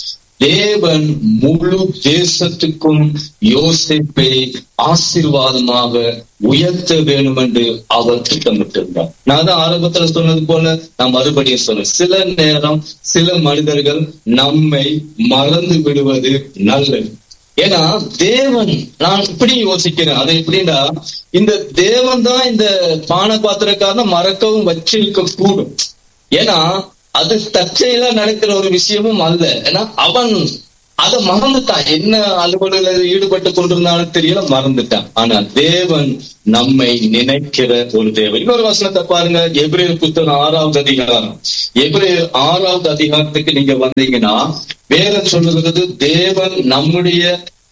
தேவன் முழு தேசத்துக்கும் யோசிப்பை ஆசீர்வாதமாக உயர்த்த வேண்டும் என்று அவர் திட்டமிட்டிருந்தார் நான் தான் ஆரம்பத்துல சொன்னது போல நான் மறுபடியும் சொல்றேன் சில நேரம் சில மனிதர்கள் நம்மை மறந்து விடுவது நல்லது ஏன்னா தேவன் நான் இப்படி யோசிக்கிறேன் அது எப்படின்னா இந்த தேவன் தான் இந்த பான பாத்திரக்காரன மறக்கவும் வச்சிருக்க கூடும் ஏன்னா அது தற்செயலா நடக்கிற ஒரு விஷயமும் அல்ல ஏன்னா அவன் அத மறந்துட்டான் என்ன அலுவலில் ஈடுபட்டு கொண்டிருந்தாலும் தெரியல மறந்துட்டான் ஆனா தேவன் நம்மை நினைக்கிற ஒரு தேவன் இன்னொரு வசனத்தை பாருங்க எபிரேயர் புத்தகம் ஆறாவது அதிகாரம் எபிரேயர் ஆறாவது அதிகாரத்துக்கு நீங்க வந்தீங்கன்னா வேதம் சொல்லுகிறது தேவன் நம்முடைய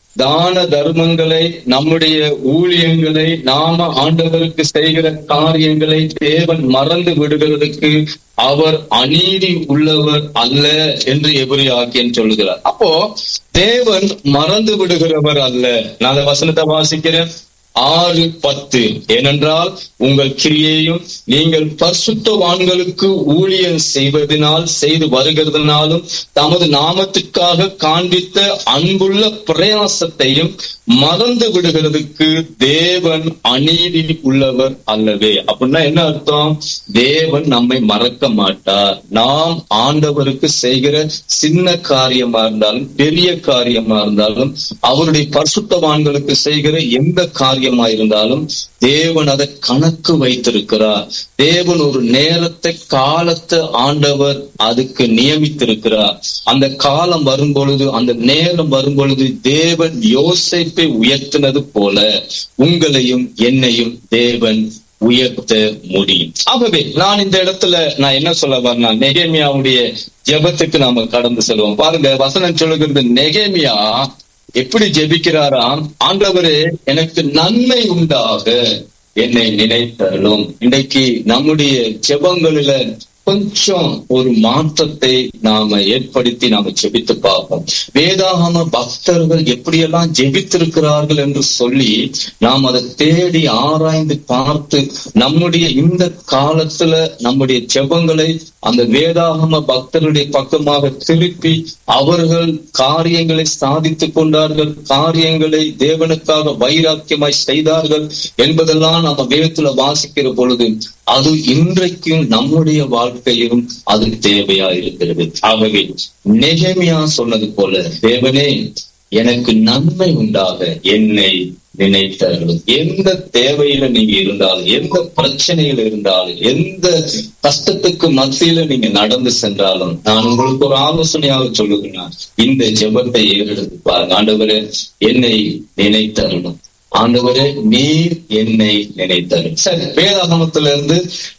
தான தர்மங்களை நம்முடைய ஊழியங்களை நாம ஆண்டவருக்கு செய்கிற காரியங்களை தேவன் மறந்து விடுகிறதுக்கு அவர் அநீதி உள்ளவர் அல்ல என்று எபிரி ஆக்கியன் சொல்லுகிறார் அப்போ தேவன் மறந்து விடுகிறவர் அல்ல நான் அந்த வசனத்தை வாசிக்கிறேன் ஆறு பத்து ஏனென்றால் உங்கள் கிரியையும் நீங்கள் பரிசுத்தவான்களுக்கு ஊழியம் செய்வதனால் செய்து வருகிறதுனாலும் தமது நாமத்துக்காக காண்பித்த அன்புள்ள பிரயாசத்தையும் மறந்து விடுகிறதுக்கு தேவன் அநீதி உள்ளவர் அல்லவே அப்படின்னா என்ன அர்த்தம் தேவன் நம்மை மறக்க மாட்டார் நாம் ஆண்டவருக்கு செய்கிற சின்ன காரியமா இருந்தாலும் பெரிய காரியமா இருந்தாலும் அவருடைய பரிசுத்தவான்களுக்கு செய்கிற எந்த காரியமா இருந்தாலும் தேவன் அதை கணக்கு வைத்திருக்கிறார் தேவன் ஒரு நேரத்தை காலத்தை ஆண்டவர் அதுக்கு நியமித்திருக்கிறார் அந்த காலம் வரும் பொழுது அந்த நேரம் வரும் பொழுது தேவன் யோசிப்பை உயர்த்தினது போல உங்களையும் என்னையும் தேவன் உயர்த்த முடியும் ஆகவே நான் இந்த இடத்துல நான் என்ன சொல்ல வரேன்னா நெகேமியாவுடைய ஜெபத்துக்கு நாம கடந்து செல்வோம் பாருங்க வசனம் சொல்லுகிறது நெகேமியா எப்படி ஜெபிக்கிறாராம் ஆண்டவரே எனக்கு நன்மை உண்டாக என்னை நினைத்தருளும் இன்றைக்கு நம்முடைய ஜெபங்களில கொஞ்சம் ஒரு மாற்றத்தை நாம ஏற்படுத்தி நாம ஜெபித்து பார்ப்போம் வேதாகம பக்தர்கள் எப்படியெல்லாம் ஜெபித்திருக்கிறார்கள் என்று சொல்லி நாம் அதை தேடி ஆராய்ந்து பார்த்து நம்முடைய இந்த காலத்துல நம்முடைய ஜெபங்களை அந்த வேதாகம பக்தருடைய பக்கமாக திருப்பி அவர்கள் காரியங்களை சாதித்துக் கொண்டார்கள் காரியங்களை தேவனுக்காக வைராக்கியமாய் செய்தார்கள் என்பதெல்லாம் நம்ம வேதத்துல வாசிக்கிற பொழுது அது இன்றைக்கும் நம்முடைய வாழ்க்கையிலும் அது தேவையா இருக்கிறது ஆகவே நெகமியா சொன்னது போல தேவனே எனக்கு நன்மை உண்டாக என்னை நினைத்தார்கள் எந்த தேவையில நீங்க இருந்தாலும் எந்த பிரச்சனையில இருந்தாலும் எந்த கஷ்டத்துக்கு மத்தியில நீங்க நடந்து சென்றாலும் நான் உங்களுக்கு ஒரு ஆலோசனையாக சொல்லுகிறேன் இந்த ஜெபத்தை ஏறெடுத்து பாருங்க ஆண்டவரே என்னை நினைத்தரணும் ஆண்டவரே நீர் என்னை நினைத்தரும் சரி வேதாகமத்துல இருந்து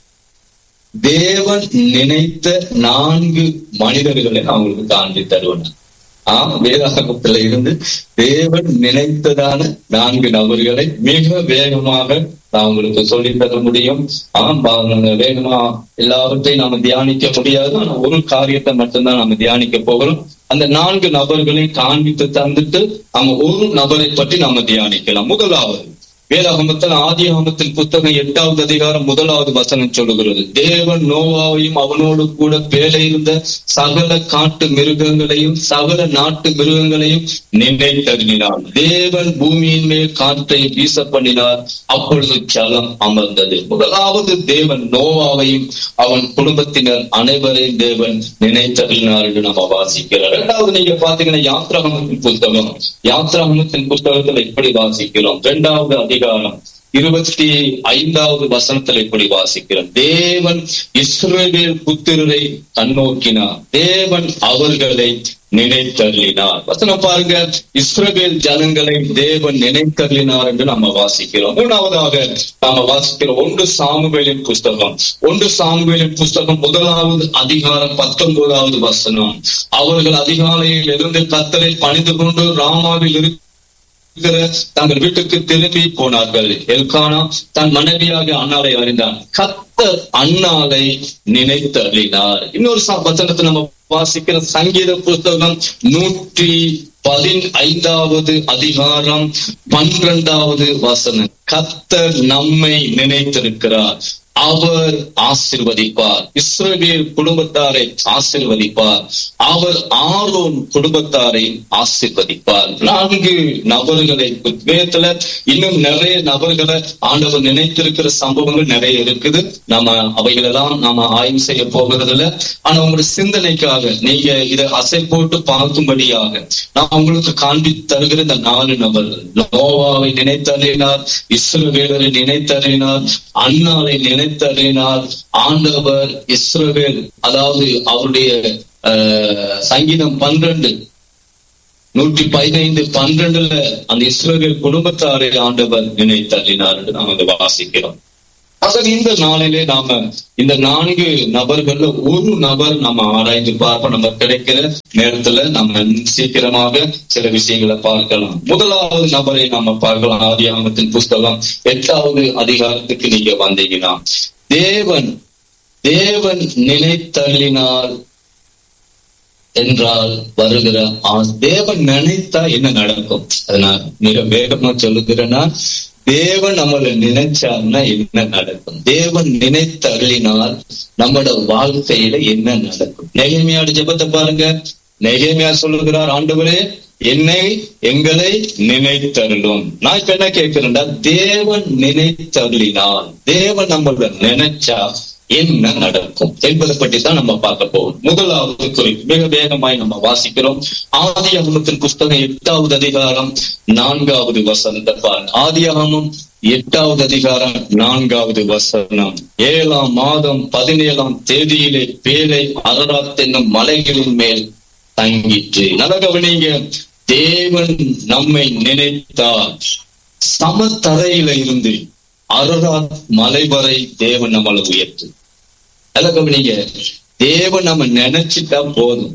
தேவன் நினைத்த நான்கு மனிதர்களை நான் உங்களுக்கு காண்பி தருவேன் ஆம் வேதாகமத்துல இருந்து தேவன் நினைத்ததான நான்கு நபர்களை மிக வேகமாக நான் உங்களுக்கு சொல்லி தர முடியும் ஆம் பாருங்க வேகமா எல்லாவற்றையும் நாம தியானிக்க முடியாது ஆனா ஒரு காரியத்தை மட்டும்தான் நம்ம தியானிக்க போகிறோம் அந்த நான்கு நபர்களை காண்பித்து தந்துட்டு நம்ம ஒரு நபரை பற்றி நாம தியானிக்கலாம் முதலாவது வேதாகமத்தில் ஆதியாகமத்தின் புத்தகம் எட்டாவது அதிகாரம் முதலாவது வசனம் சொல்லுகிறது தேவன் நோவாவையும் அவனோடு கூட இருந்த சகல காட்டு மிருகங்களையும் சகல நாட்டு மிருகங்களையும் நினைத்தருளினார் தேவன் பூமியின் மேல் காற்றை வீச பண்ணினார் அப்பொழுது ஜலம் அமர்ந்தது முதலாவது தேவன் நோவாவையும் அவன் குடும்பத்தினர் அனைவரையும் தேவன் நினைத்தருளினார் என்று நம்ம வாசிக்கிறோம் இரண்டாவது நீங்க பாத்தீங்கன்னா யாத்ராகமத்தின் புத்தகம் யாத்ராகமத்தின் புத்தகத்துல இப்படி வாசிக்கிறோம் இரண்டாவது அதிகாரம் அதிகாரம் இருபத்தி ஐந்தாவது வசனத்தில் இப்படி வாசிக்கிறோம் தேவன் இஸ்ரேல் புத்திரரை கண்ணோக்கினார் தேவன் அவர்களை நினைத்தருளினார் வசனம் பாருங்க இஸ்ரேல் ஜனங்களை தேவன் நினைத்தருளினார் என்று நம்ம வாசிக்கிறோம் மூணாவதாக நாம வாசிக்கிறோம் ஒன்று சாமுவேலின் புஸ்தகம் ஒன்று சாமுவேலின் புஸ்தகம் முதலாவது அதிகாரம் பத்தொன்பதாவது வசனம் அவர்கள் அதிகாலையில் இருந்து கத்தரை பணிந்து கொண்டு ராமாவில் இருக்கு தங்கள் வீட்டுக்கு திரும்பி போனார்கள் எல்கானா தன் மனைவியாக அண்ணாவை அறிந்தான் கத்தர் அண்ணாவை நினைத்து அழினார் இன்னொரு வசனத்தை நம்ம வாசிக்கிற சங்கீத புத்தகம் நூற்றி பதினைந்தாவது அதிகாரம் பன்னிரண்டாவது வசனம் கத்தர் நம்மை நினைத்திருக்கிறார் அவர் ஆசிர்வதிப்பார் இஸ்ரேல் குடும்பத்தாரை ஆசிர்வதிப்பார் அவர் ஆரோன் குடும்பத்தாரை ஆசிர்வதிப்பார் நான்கு நபர்களை வேதத்துல இன்னும் நிறைய நபர்களை ஆண்டவர் நினைத்திருக்கிற சம்பவங்கள் நிறைய இருக்குது நம்ம அவைகளெல்லாம் நாம ஆய்வு செய்ய போகிறது இல்ல ஆனா உங்களுடைய சிந்தனைக்காக நீங்க இதை அசை போட்டு பார்க்கும்படியாக நான் உங்களுக்கு காண்பி தருகிற இந்த நாலு நபர்கள் நோவாவை நினைத்தறினார் இஸ்ரவேலரை நினைத்தறினார் அண்ணாவை நினை நினைத்தறினார் ஆண்டவர் இஸ்ரவேல் அதாவது அவருடைய சங்கீதம் பன்னிரண்டு நூற்றி பதினைந்து பன்னிரண்டுல அந்த இஸ்ரேல் குடும்பத்தாரை ஆண்டவர் நினைத்தள்ளினார் என்று நாம் அங்க வாசிக்கிறோம் ஆக இந்த நாளிலே நாம இந்த நான்கு நபர்கள்ல ஒரு நபர் நம்ம ஆராய்ந்து பார்ப்போம் நம்ம கிடைக்கிற நேரத்துல நம்ம சீக்கிரமாக சில விஷயங்களை பார்க்கலாம் முதலாவது நபரை நாம பார்க்கலாம் ஆதியாமத்தின் புஸ்தகம் எட்டாவது அதிகாரத்துக்கு நீங்க வந்தீங்கன்னா தேவன் தேவன் நினைத்தள்ளினால் என்றால் வருகிற ஆ- தேவன் நினைத்தா என்ன நடக்கும் அதை நான் மிக வேகமா சொல்லுகிறேன்னா தேவன் நம்மள நினைச்சாருன்னா என்ன நடக்கும் தேவன் நினைத்து அருளினால் நம்மளோட வாழ்க்கையில என்ன நடக்கும் நெகேமியாடு ஜெபத்தை பாருங்க நெகேமியா சொல்லுகிறார் ஆண்டவரே என்னை எங்களை நினைத்தருளும் நான் இப்ப என்ன கேட்கிறேன்டா தேவன் நினைத்தருளினால் தேவன் நம்மள நினைச்சா என்ன நடக்கும் என்பதை பற்றி தான் நம்ம பார்க்க போவோம் முதலாவது குறிப்பு மிக வேகமாய் நம்ம வாசிக்கிறோம் ஆதி அகமத்தின் புஸ்தகம் எட்டாவது அதிகாரம் நான்காவது வசனத்தை பாருங்க ஆதி அகமம் எட்டாவது அதிகாரம் நான்காவது வசனம் ஏழாம் மாதம் பதினேழாம் தேதியிலே பேலை அரராத் என்னும் மலைகளின் மேல் தங்கிற்று நல்ல கவனிங்க தேவன் நம்மை நினைத்தார் சமத்தரையில இருந்து அரராத் மலை வரை தேவன் நம்மளை உயர்த்து நல்ல கவனிங்க தேவன் நம்ம நினைச்சிட்டா போதும்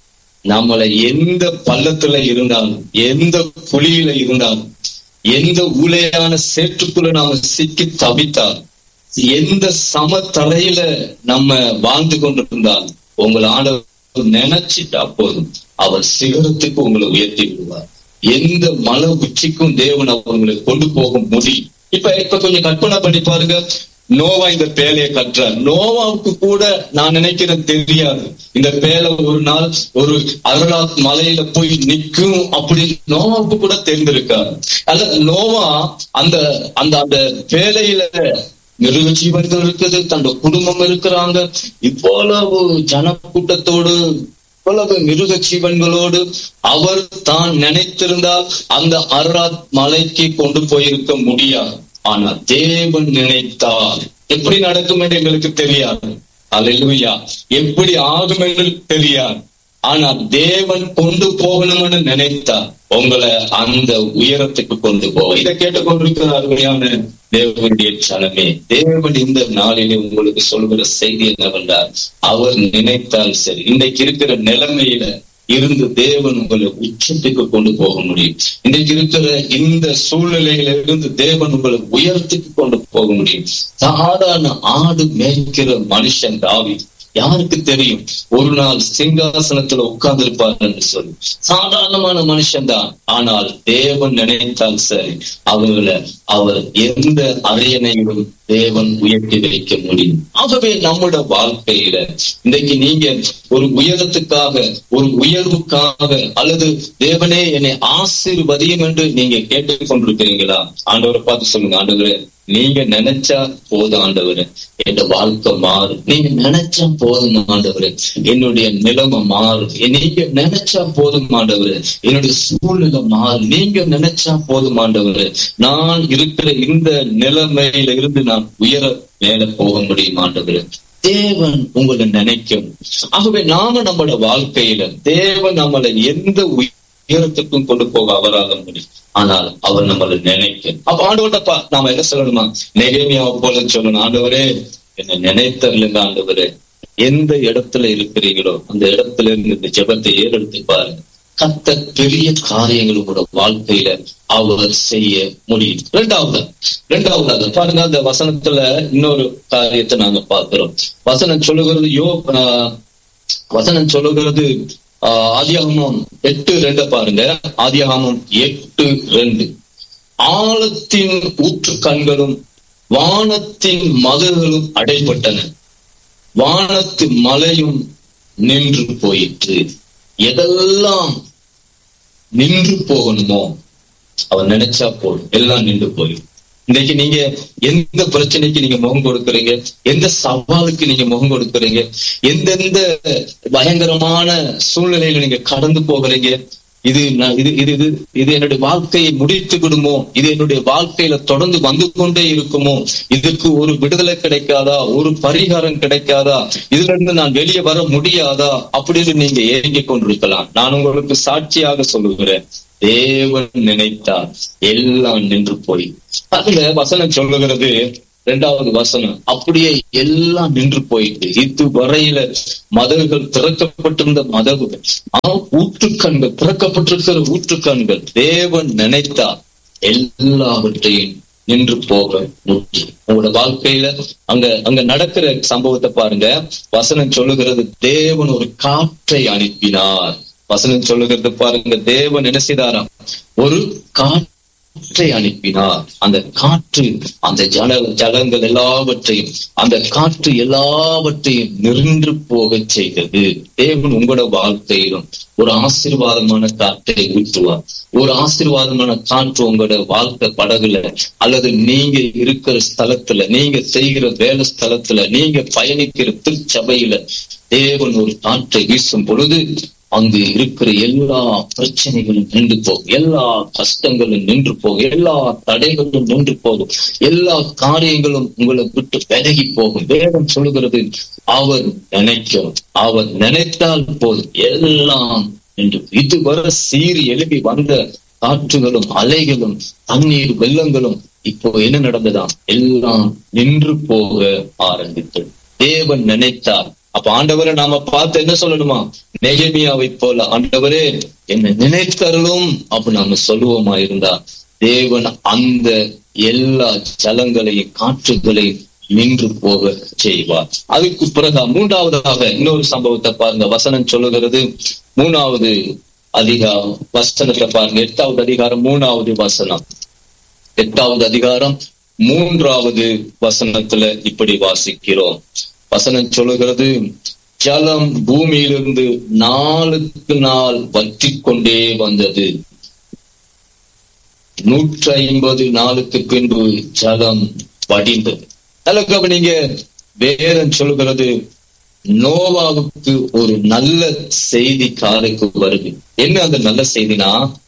நம்மளை எந்த பள்ளத்துல இருந்தாலும் எந்த குழியில இருந்தாலும் எந்த ஊழையான சேற்றுக்குள்ள நாம சிக்கி தவித்தால் எந்த சமத்தரையில நம்ம வாழ்ந்து கொண்டிருந்தால் உங்களை ஆண்டவர் நினைச்சிட்டா போதும் அவர் சிகரத்துக்கு உங்களை உயர்த்தி விடுவார் எந்த மலை உச்சிக்கும் தேவன் அவங்களை கொண்டு போக முடியும் இப்ப இப்ப கொஞ்சம் கற்பனை பண்ணி பாருங்க நோவா இந்த பேலையை கட்டுறார் நோவாவுக்கு கூட நான் நினைக்கிறேன் தெரியாது இந்த பேலை ஒரு நாள் ஒரு அருளாத் மலையில போய் நிக்கும் அப்படி நோவாவுக்கு கூட தெரிந்திருக்காரு அல்ல நோவா அந்த அந்த அந்த பேலையில மிருக ஜீவன்கள் இருக்குது தன்னோட குடும்பம் இருக்கிறாங்க இவ்வளவு ஜனக்கூட்டத்தோடு இவ்வளவு மிருக ஜீவன்களோடு அவர் தான் நினைத்திருந்தால் அந்த அருளாத் மலைக்கு கொண்டு போயிருக்க முடியாது ஆனா தேவன் நினைத்தால் எப்படி நடக்கும் என்று எங்களுக்கு தெரியாது அல்லேலூயா எப்படி ஆகும் என்று தெரியாது ஆனா தேவன் கொண்டு போகணும்னு நினைத்தா உங்களை அந்த உயரத்துக்கு கொண்டு போக இதை கேட்டுக்கொண்டிருக்கிற அருமையான தேவனுடைய சனமே தேவன் இந்த நாளிலே உங்களுக்கு சொல்கிற செய்தி என்னவென்றால் அவர் நினைத்தால் சரி இன்றைக்கு இருக்கிற நிலைமையில இருந்து தேவன் உங்களை உச்சத்துக்கு கொண்டு போக முடியும் இன்றைக்கு இருக்கிற இந்த சூழ்நிலையில இருந்து தேவன் உங்களை உயரத்துக்கு கொண்டு போக முடியும் சாதாரண ஆடு மேய்க்கிற மனுஷன் தாவி யாருக்கு தெரியும் ஒரு நாள் சிங்காசனத்துல உட்கார்ந்து இருப்பார் என்று சொல்லி சாதாரணமான மனுஷன் தான் ஆனால் தேவன் நினைத்தால் சரி அவர்களை அவர் எந்த அரியணையிலும் தேவன் உயர்த்தி வைக்க முடியும் ஆகவே நம்முடைய வாழ்க்கையில இன்றைக்கு நீங்க ஒரு உயரத்துக்காக ஒரு உயர்வுக்காக அல்லது தேவனே என்னை ஆசீர்வதியும் என்று நீங்க கேட்டுக் கொண்டிருக்கிறீங்களா ஆண்டவரை பார்த்து சொல்லுங்க ஆண்டவரே நீங்க நினைச்சா போதும் ஆண்டவரே என் வாழ்க்கை மாறும் நீங்க நினைச்சா போதும் ஆண்டவரே என்னுடைய நிலைமை மாறும் நீங்க நினைச்சா போதும் ஆண்டவரே என்னுடைய சூழ்நிலை மாறும் நீங்க நினைச்சா போதும் ஆண்டவரே நான் இருக்கிற இந்த நிலைமையில இருந்து நான் உயர மேல போக முடியும் ஆண்டவரே தேவன் உங்களை நினைக்கும் ஆகவே நாம நம்மளோட வாழ்க்கையில தேவன் நம்மளை எந்த உயரத்துக்கும் கொண்டு போக அவராக முடியும் ஆனால் அவர் நம்மளை நினைக்கும் அப்ப ஆண்டவர்கிட்ட நாம என்ன சொல்லணுமா நெகேமியாவை போல சொல்லணும் ஆண்டவரே என்ன நினைத்தருங்க ஆண்டவரே எந்த இடத்துல இருக்கிறீங்களோ அந்த இடத்துல இருந்து இந்த ஜெபத்தை ஏறெடுத்து பாருங்க கத்த பெரிய காரியங்கள் உங்களோட வாழ்க்கையில அவர் செய்ய முடியும் ரெண்டாவது ரெண்டாவது பாருங்க அந்த வசனத்துல இன்னொரு காரியத்தை நாங்க பார்க்கிறோம் வசனம் சொல்லுகிறது யோ வசனம் சொல்லுகிறது ஆதியாகமம் எட்டு ரெண்ட பாருங்க ஆதியாகமம் எட்டு ரெண்டு ஆழத்தின் ஊற்று கண்களும் வானத்தின் மதகளும் அடைப்பட்டன வானத்து மலையும் நின்று போயிற்று எதெல்லாம் நின்று போகணுமோ அவர் நினைச்சா போதும் எல்லாம் நின்று போயிடும் இன்னைக்கு நீங்க எந்த பிரச்சனைக்கு நீங்க முகம் கொடுக்குறீங்க எந்த சவாலுக்கு நீங்க முகம் கொடுக்குறீங்க எந்தெந்த பயங்கரமான சூழ்நிலையில நீங்க கடந்து போகிறீங்க இது நான் இது இது இது இது என்னுடைய வாழ்க்கையை முடித்து விடுமோ இது என்னுடைய வாழ்க்கையில தொடர்ந்து வந்து கொண்டே இருக்குமோ இதுக்கு ஒரு விடுதலை கிடைக்காதா ஒரு பரிகாரம் கிடைக்காதா இதுல இருந்து நான் வெளியே வர முடியாதா அப்படின்னு நீங்க ஏங்கிக் கொண்டிருக்கலாம் நான் உங்களுக்கு சாட்சியாக சொல்லுகிறேன் தேவன் நினைத்தார் எல்லாம் நின்று போய் அதுல வசனம் சொல்லுகிறது இரண்டாவது வசனம் அப்படியே எல்லாம் நின்று போயிட்டு இது வரையில மதகுகள் திறக்கப்பட்டிருந்த மதகுகள் ஆ ஊற்றுக்கண்கள் திறக்கப்பட்டிருக்கிற ஊற்றுக்கண்கள் தேவன் நினைத்தார் எல்லாவற்றையும் நின்று போக முடியும் உங்களோட வாழ்க்கையில அங்க அங்க நடக்கிற சம்பவத்தை பாருங்க வசனம் சொல்லுகிறது தேவன் ஒரு காற்றை அனுப்பினார் வசனம் சொல்லுகிறது பாருங்க தேவன் என்ன செய்தாராம் ஒரு காற்றை அனுப்பினார் அந்த காற்று அந்த ஜல ஜலங்கள் எல்லாவற்றையும் அந்த காற்று எல்லாவற்றையும் நின்று போக செய்தது தேவன் உங்களோட வாழ்க்கையிலும் ஒரு ஆசீர்வாதமான காற்றை ஊற்றுவார் ஒரு ஆசீர்வாதமான காற்று உங்களோட வாழ்க்கை படகுல அல்லது நீங்க இருக்கிற ஸ்தலத்துல நீங்க செய்கிற வேலை ஸ்தலத்துல நீங்க பயணிக்கிற திருச்சபையில தேவன் ஒரு காற்றை வீசும் பொழுது அங்கு இருக்கிற எல்லா பிரச்சனைகளும் நின்று போகும் எல்லா கஷ்டங்களும் நின்று போகும் எல்லா தடைகளும் நின்று போகும் எல்லா காரியங்களும் உங்களை விட்டு விலகி போகும் வேதம் சொல்லுகிறது அவர் நினைக்கும் அவர் நினைத்தால் போதும் எல்லாம் என்று இதுவரை சீறி எழுப்பி வந்த காற்றுகளும் அலைகளும் தண்ணீர் வெள்ளங்களும் இப்போ என்ன நடந்ததாம் எல்லாம் நின்று போக ஆரம்பித்தது தேவன் நினைத்தார் அப்ப ஆண்டவரை நாம பார்த்து என்ன சொல்லணுமா நெகமியாவை போல ஆண்டவரே என்ன நினைத்தருளும் அப்ப நாம சொல்லுவோமா இருந்தா தேவன் அந்த எல்லா ஜலங்களையும் காற்றுகளையும் நின்று போக செய்வார் அதுக்கு பிறகு மூன்றாவதாக இன்னொரு சம்பவத்தை பாருங்க வசனம் சொல்லுகிறது மூணாவது அதிகாரம் வசனத்தை பாருங்க எட்டாவது அதிகாரம் மூணாவது வசனம் எட்டாவது அதிகாரம் மூன்றாவது வசனத்துல இப்படி வாசிக்கிறோம் வசனம் சொல்லுகிறது ஜலம் பூமியிலிருந்து நாளுக்கு நாள் வற்றி கொண்டே வந்தது நூற்றி ஐம்பது நாளுக்கு பின்பு ஜலம் வடிந்தது நல்ல கவனிங்க வேதம் சொல்லுகிறது நோவாவுக்கு ஒரு நல்ல செய்தி காலைக்கு வருது என்ன அந்த நல்ல செய்தினா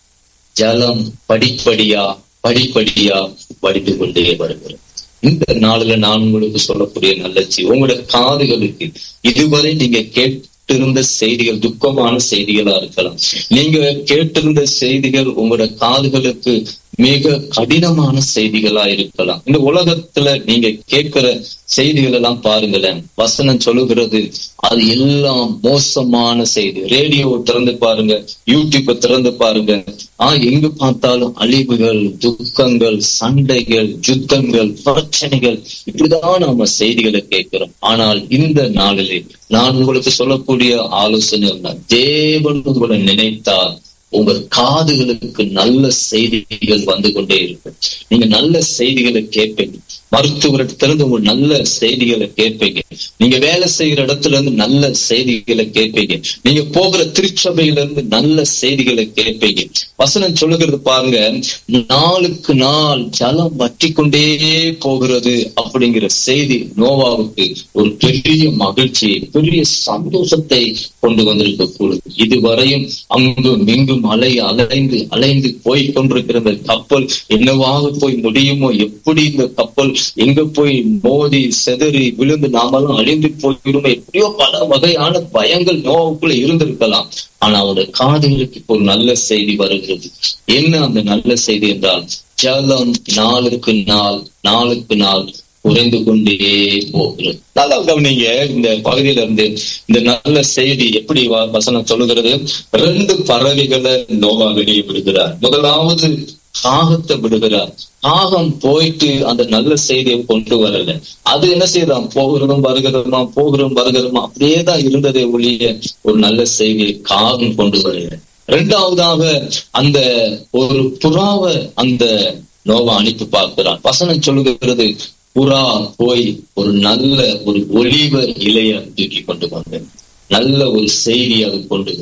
ஜலம் படிப்படியா படிப்படியா வடிந்து கொண்டே வருகிறது இந்த நாளில நான் உங்களுக்கு சொல்லக்கூடிய நல்ல செய்தி உங்களோட காதுகளுக்கு இதுவரை நீங்க கேட்டிருந்த செய்திகள் துக்கமான செய்திகளா இருக்கலாம் நீங்க கேட்டிருந்த செய்திகள் உங்களோட காதுகளுக்கு மிக கடினமான செய்திகளா இருக்கலாம் இந்த உலகத்துல நீங்க கேட்கிற செய்திகள் எல்லாம் பாருங்களேன் வசனம் சொல்லுகிறது அது எல்லாம் மோசமான செய்தி ரேடியோ திறந்து பாருங்க யூடியூப்பை திறந்து பாருங்க ஆஹ் எங்க பார்த்தாலும் அழிவுகள் துக்கங்கள் சண்டைகள் யுத்தங்கள் பிரச்சனைகள் இப்படிதான் நாம செய்திகளை கேட்கிறோம் ஆனால் இந்த நாளிலே நான் உங்களுக்கு சொல்லக்கூடிய ஆலோசனை தேவன் உங்களை நினைத்தால் உங்கள் காதுகளுக்கு நல்ல செய்திகள் வந்து கொண்டே இருக்கும் நீங்க நல்ல செய்திகளை கேட்பீங்க மருத்துவரிடத்திலிருந்து உங்க நல்ல செய்திகளை கேட்பீங்க நீங்க வேலை செய்யற இடத்துல இருந்து நல்ல செய்திகளை கேட்பீங்க நீங்க போகிற திருச்சபையில இருந்து நல்ல செய்திகளை கேட்பீங்க வசனம் சொல்லுகிறது பாருங்க நாளுக்கு நாள் ஜலம் வற்றி கொண்டே போகிறது அப்படிங்கிற செய்தி நோவாவுக்கு ஒரு பெரிய மகிழ்ச்சியை பெரிய சந்தோஷத்தை கொண்டு வந்திருக்க கூடும் இதுவரையும் அங்கும் இங்கும் அலை அலைந்து அலைந்து போய் கொண்டிருக்கிற இந்த கப்பல் என்னவாக போய் முடியுமோ எப்படி இந்த கப்பல் எங்க போய் மோதி செதறி விழுந்து நாமெல்லாம் அழிந்து போயிடுமோ எப்படியோ பல வகையான பயங்கள் நோவுக்குள்ள இருந்திருக்கலாம் ஆனா அவருடைய காதுகளுக்கு இப்போ ஒரு நல்ல செய்தி வருகிறது என்ன அந்த நல்ல செய்தி என்றால் ஜலம் நாளுக்கு நாள் நாளுக்கு நாள் குறைந்து கொண்டே போகிறது நல்லா கவனிங்க இந்த பகுதியில இருந்து இந்த நல்ல செய்தி எப்படி வசனம் சொல்லுகிறது ரெண்டு பறவைகளை நோவா வெளியே விடுகிறார் முதலாவது காகத்தை விடுகிறார் காகம் போயிட்டு அந்த நல்ல செய்தியை கொண்டு வரல அது என்ன செய்யறான் போகிறதும் வருகிறதுமா போகிறதும் வருகிறதுமா அப்படியே தான் இருந்ததே ஒழிய ஒரு நல்ல செய்தியை காகம் கொண்டு வரல இரண்டாவதாக அந்த ஒரு புறாவை அந்த நோவா அனுப்பி பார்க்கிறான் வசனம் சொல்லுகிறது புறா போய் ஒரு நல்ல ஒரு ஒளிவ இலைய தூக்கி கொண்டு வந்தேன் நல்ல ஒரு செய்தி அது கொண்டு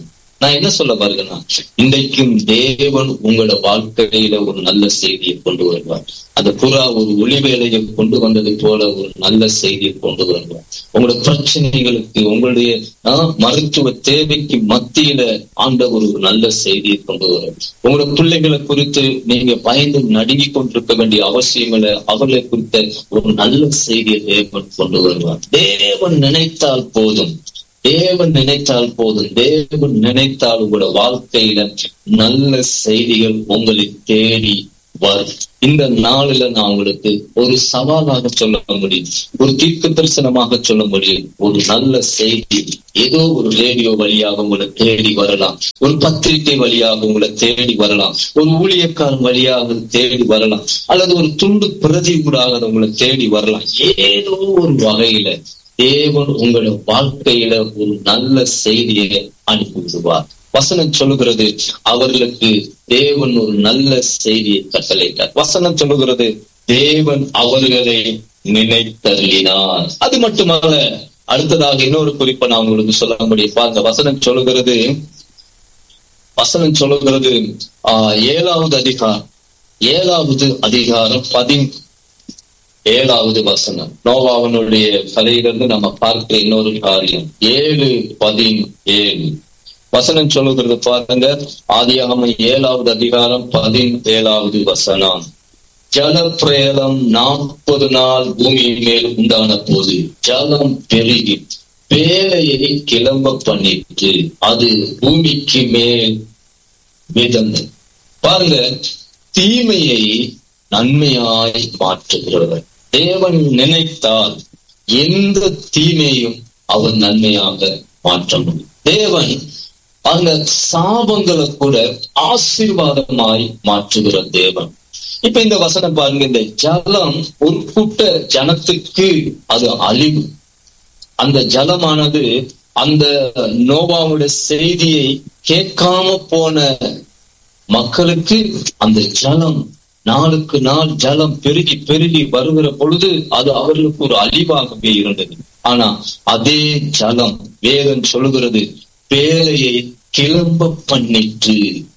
நான் என்ன சொல்ல வருகிறேன்னா இன்றைக்கும் தேவன் உங்களோட வாழ்க்கையில ஒரு நல்ல செய்தியை கொண்டு வருவார் அந்த புறா ஒரு ஒளிவேலையை கொண்டு வந்தது போல ஒரு நல்ல செய்தியை கொண்டு வருவார் உங்களோட பிரச்சனைகளுக்கு உங்களுடைய ஆஹ், மருத்துவ தேவைக்கு மத்தியில ஆண்ட ஒரு நல்ல செய்தியை கொண்டு வரும் உங்களோட பிள்ளைகளை குறித்து நீங்க பயந்து நடுங்கி கொண்டிருக்க வேண்டிய அவசியம் இல்லை அவர்களை குறித்த ஒரு நல்ல செய்தியை தேவன் கொண்டு வருவார் தேவன் நினைத்தால் போதும் தேவன் நினைத்தால் போதும் தேவன் நினைத்தால் உங்களோட வாழ்க்கையில நல்ல செய்திகள் உங்களை தேடி வரும் இந்த நாளில நான் உங்களுக்கு ஒரு சவாலாக சொல்ல முடியும் ஒரு தீர்க்க தரிசனமாக சொல்ல முடியும் ஒரு நல்ல செய்தி ஏதோ ஒரு ரேடியோ வழியாக உங்களை தேடி வரலாம் ஒரு பத்திரிகை வழியாக உங்களை தேடி வரலாம் ஒரு ஊழியக்காரன் வழியாக தேடி வரலாம் அல்லது ஒரு துண்டு பிரதி ஊடாக உங்களை தேடி வரலாம் ஏதோ ஒரு வகையில தேவன் உங்களோட வாழ்க்கையில ஒரு நல்ல செய்தியை அனுப்பி விடுவார் வசனம் சொல்லுகிறது அவர்களுக்கு தேவன் ஒரு நல்ல செய்தியை கட்டளையிட்டார் வசனம் சொல்லுகிறது தேவன் அவர்களை நினைத்தருளினார் அது மட்டுமல்ல அடுத்ததாக இன்னொரு குறிப்பை நான் உங்களுக்கு சொல்ல முடியும் பாருங்க வசனம் சொல்லுகிறது வசனம் சொல்லுகிறது ஆஹ் ஏழாவது அதிகாரம் ஏழாவது அதிகாரம் பதின் ஏழாவது வசனம் நோவாவனுடைய கதையிலிருந்து நம்ம பார்க்கிற இன்னொரு காரியம் ஏழு பதினேழு வசனம் சொல்லுகிறது பாருங்க ஆதியாகம ஏழாவது அதிகாரம் பதினேழாவது வசனம் ஜலப்பிரேதம் நாற்பது நாள் பூமியின் மேல் உண்டான போது ஜலம் பெருகி பேழையை கிளம்ப பண்ணிட்டு அது பூமிக்கு மேல் மிதந்தது பாருங்க தீமையை நன்மையாய் மாற்றுகிறவர் தேவன் நினைத்தால் எந்த தீமையும் அவர் நன்மையாக மாற்ற முடியும் தேவன் அந்த சாபங்களை கூட ஆசீர்வாதமாய் மாற்றுகிற தேவன் இப்ப இந்த வசனம் பாருங்க இந்த ஜலம் ஒரு கூட்ட ஜனத்துக்கு அது அழிவு அந்த ஜலமானது அந்த நோவாவுடைய செய்தியை கேட்காம போன மக்களுக்கு அந்த ஜலம் நாளுக்கு நாள் ஜலம் பெருகி பெருகி வருகிற பொழுது அது அவர்களுக்கு ஒரு அழிவாகவே இருந்தது ஆனா அதே ஜலம் வேதம் சொல்லுகிறது பேழையை கிளம்ப பண்ணிட்டு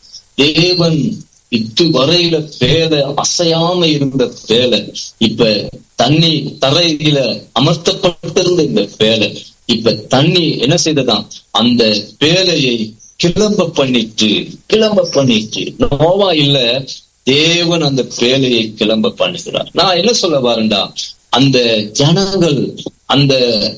தேவன் இதுவரையில பேலை அசையாம இருந்த பேலை இப்ப தண்ணி தரையில அமர்த்தப்பட்டிருந்த இந்த பேலை இப்ப தண்ணி என்ன செய்ததாம் அந்த பேலையை கிளம்ப பண்ணிட்டு கிளம்ப பண்ணிட்டு நோவா இல்ல தேவன் அந்த பேலையை கிளம்ப பண்ணுகிறார் நான் என்ன சொல்ல வரேன்டா அந்த ஜனங்கள் அந்த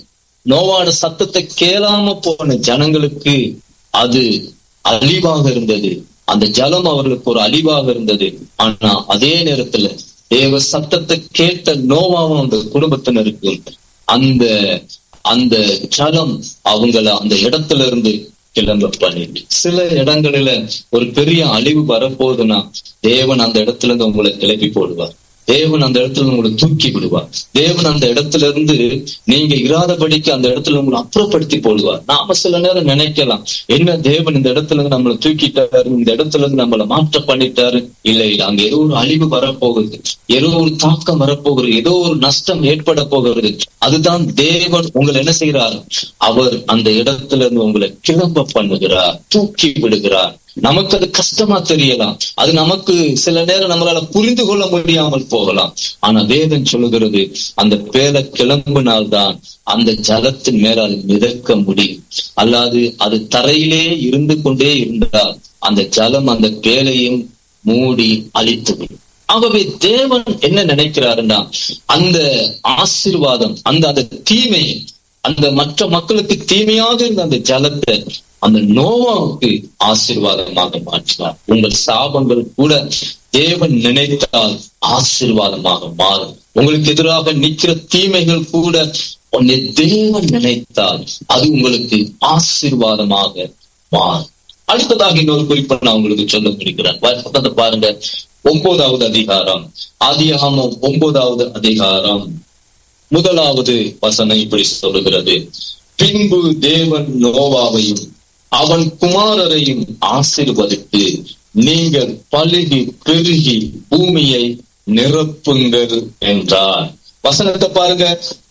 நோவாட சத்தத்தை கேளாம போன ஜனங்களுக்கு அது அழிவாக இருந்தது அந்த ஜலம் அவர்களுக்கு ஒரு அழிவாக இருந்தது ஆனா அதே நேரத்துல தேவ சத்தத்தை கேட்ட நோவாவும் அந்த குடும்பத்தினருக்கு அந்த அந்த ஜலம் அவங்கள அந்த இடத்துல இருந்து கிளம்ப பண்ணிட்டு சில இடங்களில ஒரு பெரிய அழிவு வரப்போகுதுன்னா தேவன் அந்த இடத்துல இருந்து உங்களை கிளப்பி போடுவார் தேவன் அந்த இடத்துல உங்களை தூக்கி விடுவார் தேவன் அந்த இடத்துல இருந்து நீங்க இராதபடிக்கு அந்த இடத்துல உங்களை அப்புறப்படுத்தி போடுவார் நாம சில நேரம் நினைக்கலாம் என்ன தேவன் இந்த இடத்துல இருந்து நம்மளை தூக்கிட்டாரு இந்த இடத்துல இருந்து நம்மளை மாற்ற பண்ணிட்டாரு இல்ல இல்ல அங்க ஏதோ ஒரு அழிவு வரப்போகுது ஏதோ ஒரு தாக்கம் வரப்போகிறது ஏதோ ஒரு நஷ்டம் ஏற்பட போகிறது அதுதான் தேவன் உங்களை என்ன செய்கிறார் அவர் அந்த இடத்துல இருந்து உங்களை கிளம்ப பண்ணுகிறார் தூக்கி விடுகிறார் நமக்கு அது கஷ்டமா தெரியலாம் அது நமக்கு சில நேரம் நம்மளால புரிந்து கொள்ள முடியாமல் போகலாம் ஆனா வேதம் சொல்லுகிறது அந்த பேரை கிளம்பினால்தான் அந்த ஜலத்தின் மேல அது மிதக்க முடியும் அல்லாது அது தரையிலே இருந்து கொண்டே இருந்தால் அந்த ஜலம் அந்த பேலையும் மூடி அழித்து விடும் ஆகவே தேவன் என்ன நினைக்கிறாருன்னா அந்த ஆசிர்வாதம் அந்த அந்த தீமை அந்த மற்ற மக்களுக்கு தீமையாக இருந்த அந்த ஜலத்தை அந்த நோவாவுக்கு ஆசீர்வாதமாக மாற்றினார் உங்கள் சாபங்கள் கூட தேவன் நினைத்தால் ஆசீர்வாதமாக மாறும் உங்களுக்கு எதிராக நிற்கிற தீமைகள் கூட உன்னை தேவன் நினைத்தால் அது உங்களுக்கு ஆசீர்வாதமாக மாறும் அடுத்ததாக இன்னொரு குறிப்பை நான் உங்களுக்கு சொல்ல முடிக்கிறேன் பக்கத்தை பாருங்க ஒன்பதாவது அதிகாரம் ஆதியாகமம் ஒன்பதாவது அதிகாரம் முதலாவது வசனம் இப்படி சொல்லுகிறது பின்பு தேவன் நோவாவையும் அவன் குமாரரையும் ஆசீர்வதித்து நீங்கள் பழுகி பெருகி பூமியை நிரப்புங்கள் என்றார் வசனத்தை பாருங்க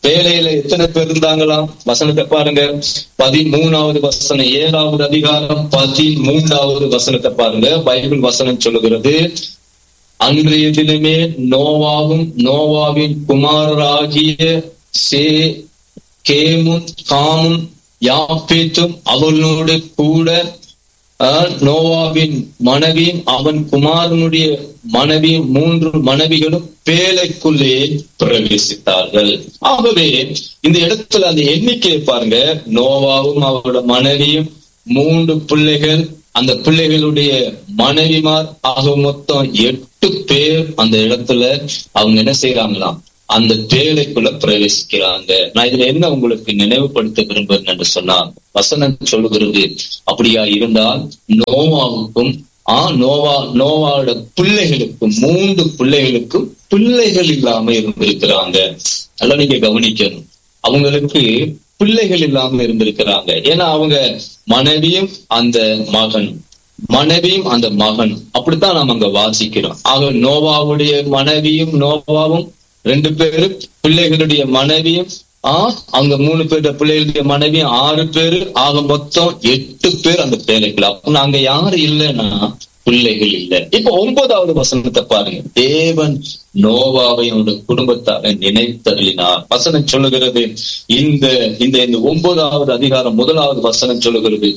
வேலையில எத்தனை பேர் இருந்தாங்களாம் வசனத்தை பாருங்க பதிமூணாவது வசனம் ஏழாவது அதிகாரம் பதிமூன்றாவது வசனத்தை பாருங்க பைபிள் வசனம் சொல்லுகிறது அன்றைய தினமே நோவாவும் நோவாவின் குமாரராகிய சே கேமும் காமும் யாப்பேத்தும் அவளோடு கூட அஹ், நோவாவின் மனைவியும் அவன் குமாரனுடைய மனைவியும் மூன்று மனைவிகளும் பேழைக்குள்ளே பிரவேசித்தார்கள் ஆகவே இந்த இடத்துல அந்த எண்ணிக்கையை பாருங்க நோவாவும் அவரோட மனைவியும் மூன்று பிள்ளைகள் அந்த பிள்ளைகளுடைய மனைவிமார் ஆக மொத்தம் எட்டு பேர் அந்த இடத்துல அவங்க என்ன செய்யறாங்களாம் அந்த பேழைக்குள்ள பிரவேசிக்கிறாங்க நான் இதுல என்ன உங்களுக்கு நினைவுபடுத்த விரும்புகிறேன் என்று சொன்னால் வசனம் சொல்லுகிறது அப்படியா இருந்தால் நோவாவுக்கும் ஆ நோவா நோவாவோட பிள்ளைகளுக்கும் மூன்று பிள்ளைகளுக்கும் பிள்ளைகள் இல்லாம இருந்திருக்கிறாங்க நல்லா நீங்க கவனிக்கணும் அவங்களுக்கு பிள்ளைகள் இல்லாம இருந்திருக்கிறாங்க ஏன்னா அவங்க மனைவியும் அந்த மகன் மனைவியும் அந்த மகன் அப்படித்தான் நாம் அங்க வாசிக்கிறோம் ஆக நோவாவுடைய மனைவியும் நோவாவும் ரெண்டு பேரும் பிள்ளைகளுடைய மனைவியும் ஆ அங்க மூணு பேருடைய பிள்ளைகளுடைய மனைவியும் ஆறு பேரு ஆக மொத்தம் எட்டு பேர் அந்த பிள்ளைகள் அப்ப நாங்க யாரு இல்லைன்னா பிள்ளைகள் இல்ல இப்ப ஒன்பதாவது வசனத்தை பாருங்க தேவன் நோவாவை அவனுடைய குடும்பத்தார நினைத்தருளினார் வசனம் சொல்லுகிறது இந்த இந்த இந்த ஒன்பதாவது அதிகாரம் முதலாவது வசனம் சொல்லுகிறது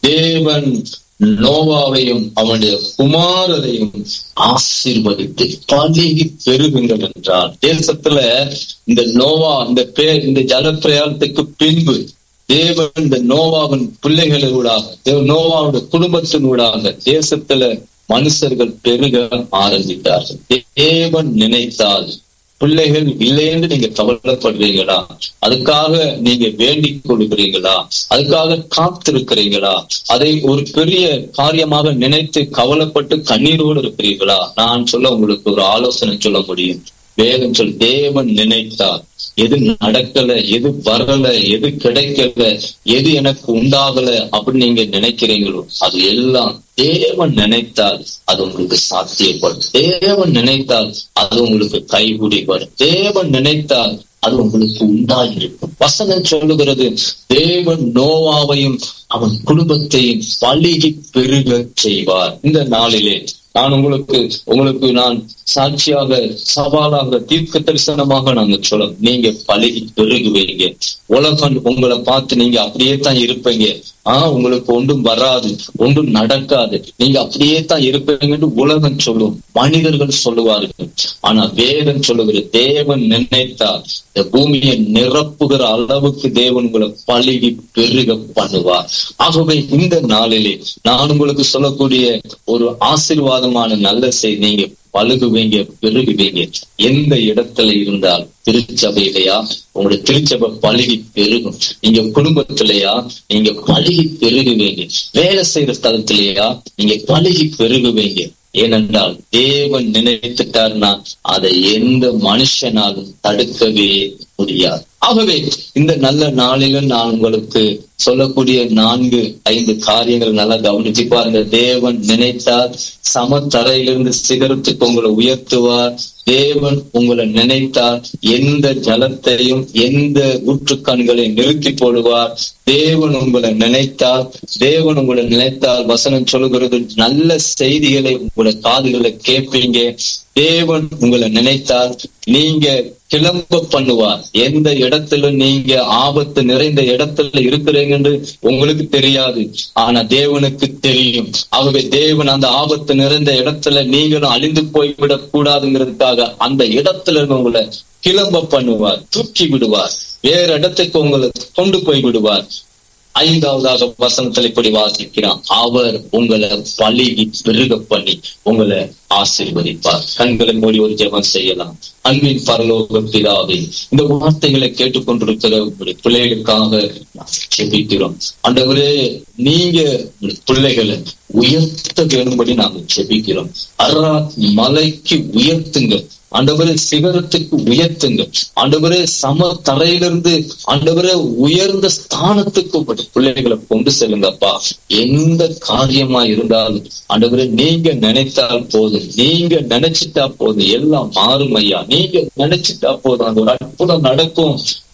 தேவன் நோவாவையும் அவனுடைய குமாரரையும் ஆசீர்வதித்து பழகி பெருகுங்கள் என்றார் தேசத்துல இந்த நோவா இந்த பேர் இந்த ஜலப்பிரயாணத்துக்கு பின்பு தேவன் இந்த நோவாவின் பிள்ளைகளூடாக தேவ நோவாவுடைய குடும்பத்தினூடாக தேசத்துல மனுஷர்கள் பெருக ஆரம்பித்தார்கள் தேவன் நினைத்தால் பிள்ளைகள் இல்லைன்னு நீங்க கவலைப்படுறீங்களா அதுக்காக நீங்க வேண்டிக் கொள்கிறீங்களா அதுக்காக காத்திருக்கிறீங்களா அதை ஒரு பெரிய காரியமாக நினைத்து கவலைப்பட்டு கண்ணீரோடு இருக்கிறீர்களா நான் சொல்ல உங்களுக்கு ஒரு ஆலோசனை சொல்ல முடியும் வேதம் சொல் தேவன் நினைத்தார் எது நடக்கல எது வரல எது கிடைக்கல எது எனக்கு உண்டாகல அப்படின்னு நீங்க நினைக்கிறீங்களோ அது எல்லாம் தேவன் நினைத்தால் அது உங்களுக்கு சாத்தியப்படும் தேவன் நினைத்தால் அது உங்களுக்கு கைகூடி வரும் தேவன் நினைத்தால் அது உங்களுக்கு உண்டாயிருக்கும் வசனம் சொல்லுகிறது தேவன் நோவாவையும் அவன் குடும்பத்தையும் பழுகி பெருக செய்வார் இந்த நாளிலே நான் உங்களுக்கு உங்களுக்கு நான் சாட்சியாக சவாலாக தீர்க்க தரிசனமாக நாங்க சொல்ல நீங்க பழகி பெருகுவீங்க உலகம் உங்களை பார்த்து நீங்க அப்படியே தான் இருப்பீங்க ஆஹ் உங்களுக்கு ஒன்றும் வராது ஒன்றும் நடக்காது நீங்க அப்படியே தான் இருப்பீங்கன்னு உலகம் சொல்லும் மனிதர்கள் சொல்லுவார்கள் ஆனா வேதம் சொல்லுகிற தேவன் நினைத்தால் இந்த பூமியை நிரப்புகிற அளவுக்கு தேவன் உங்களை பழகி பெருக பண்ணுவார் ஆகவே இந்த நாளிலே நான் உங்களுக்கு சொல்லக்கூடிய ஒரு ஆசீர்வாதமான நல்ல செய்தி நீங்க பழுகுவீங்க பெருகுவீங்க எந்த இடத்துல இருந்தால் திருச்சபையிலையா உங்களுடைய திருச்சபை பழுகி பெருகும் நீங்க குடும்பத்திலையா நீங்க பழுகி பெருகுவீங்க வேலை செய்யற ஸ்தலத்திலேயா நீங்க பழுகி பெருகுவீங்க ஏனென்றால் தேவன் நினைத்துட்டார்னா அதை எந்த மனுஷனாலும் தடுக்கவே முடியாது ஆகவே இந்த நல்ல நாளிலும் நான் உங்களுக்கு சொல்லக்கூடிய நான்கு ஐந்து காரியங்கள் நல்லா கவனிச்சு பாருங்க தேவன் நினைத்தார் சமத்தரையிலிருந்து சிகரத்துக்கு உங்களை உயர்த்துவார் தேவன் உங்களை நினைத்தார் எந்த ஜலத்தையும் எந்த ஊற்றுக்கண்களை நிறுத்தி போடுவார் தேவன் உங்களை நினைத்தால் தேவன் உங்களை நினைத்தால் வசனம் சொல்லுகிறது நல்ல செய்திகளை உங்களை காதுகளை கேட்பீங்க தேவன் உங்களை நினைத்தால் நீங்க கிளம்ப பண்ணுவார் எந்த இடத்துல நீங்க ஆபத்து நிறைந்த இடத்துல இருக்கிறீங்க என்று உங்களுக்கு தெரியாது ஆனா தேவனுக்கு தெரியும் ஆகவே தேவன் அந்த ஆபத்து நிறைந்த இடத்துல நீங்களும் அழிந்து போய்விடக் கூடாதுங்கிறதுக்காக அந்த இடத்துல இருந்து உங்களை கிளம்ப பண்ணுவார் தூக்கி விடுவார் வேற இடத்துக்கு உங்களை கொண்டு போய் விடுவார் ஐந்தாவதாக வசனத்தில் இப்படி வாசிக்கிறான் அவர் உங்களை பழகி பெருக பண்ணி உங்களை ஆசீர்வதிப்பார் கண்களை மூடி ஒரு ஜெபம் செய்யலாம் அன்பின் பரலோக பிதாவே இந்த வார்த்தைகளை கேட்டுக்கொண்டிருக்கிற உங்களுடைய பிள்ளைகளுக்காக செபிக்கிறோம் ஆண்டவரே நீங்க பிள்ளைகளை உயர்த்த வேணும்படி நாங்க செபிக்கிறோம் அரா மலைக்கு உயர்த்துங்க ஆண்டவரே சிகரத்துக்கு உயர்த்துங்க ஆண்டவரே சம தரையிலிருந்து ஆண்டவரே உயர்ந்த ஸ்தானத்துக்கு உங்களுடைய பிள்ளைகளை கொண்டு செல்லுங்கப்பா எந்த காரியமா இருந்தாலும் ஆண்டவரே நீங்க நினைத்தால் போதும் நீங்க நினைச்சிட்டா போதும் எல்லாம் மாறும் ஐயா நீங்க நினைச்சிட்டா போதும் அந்த ஒரு அற்புதம் நடக்கும்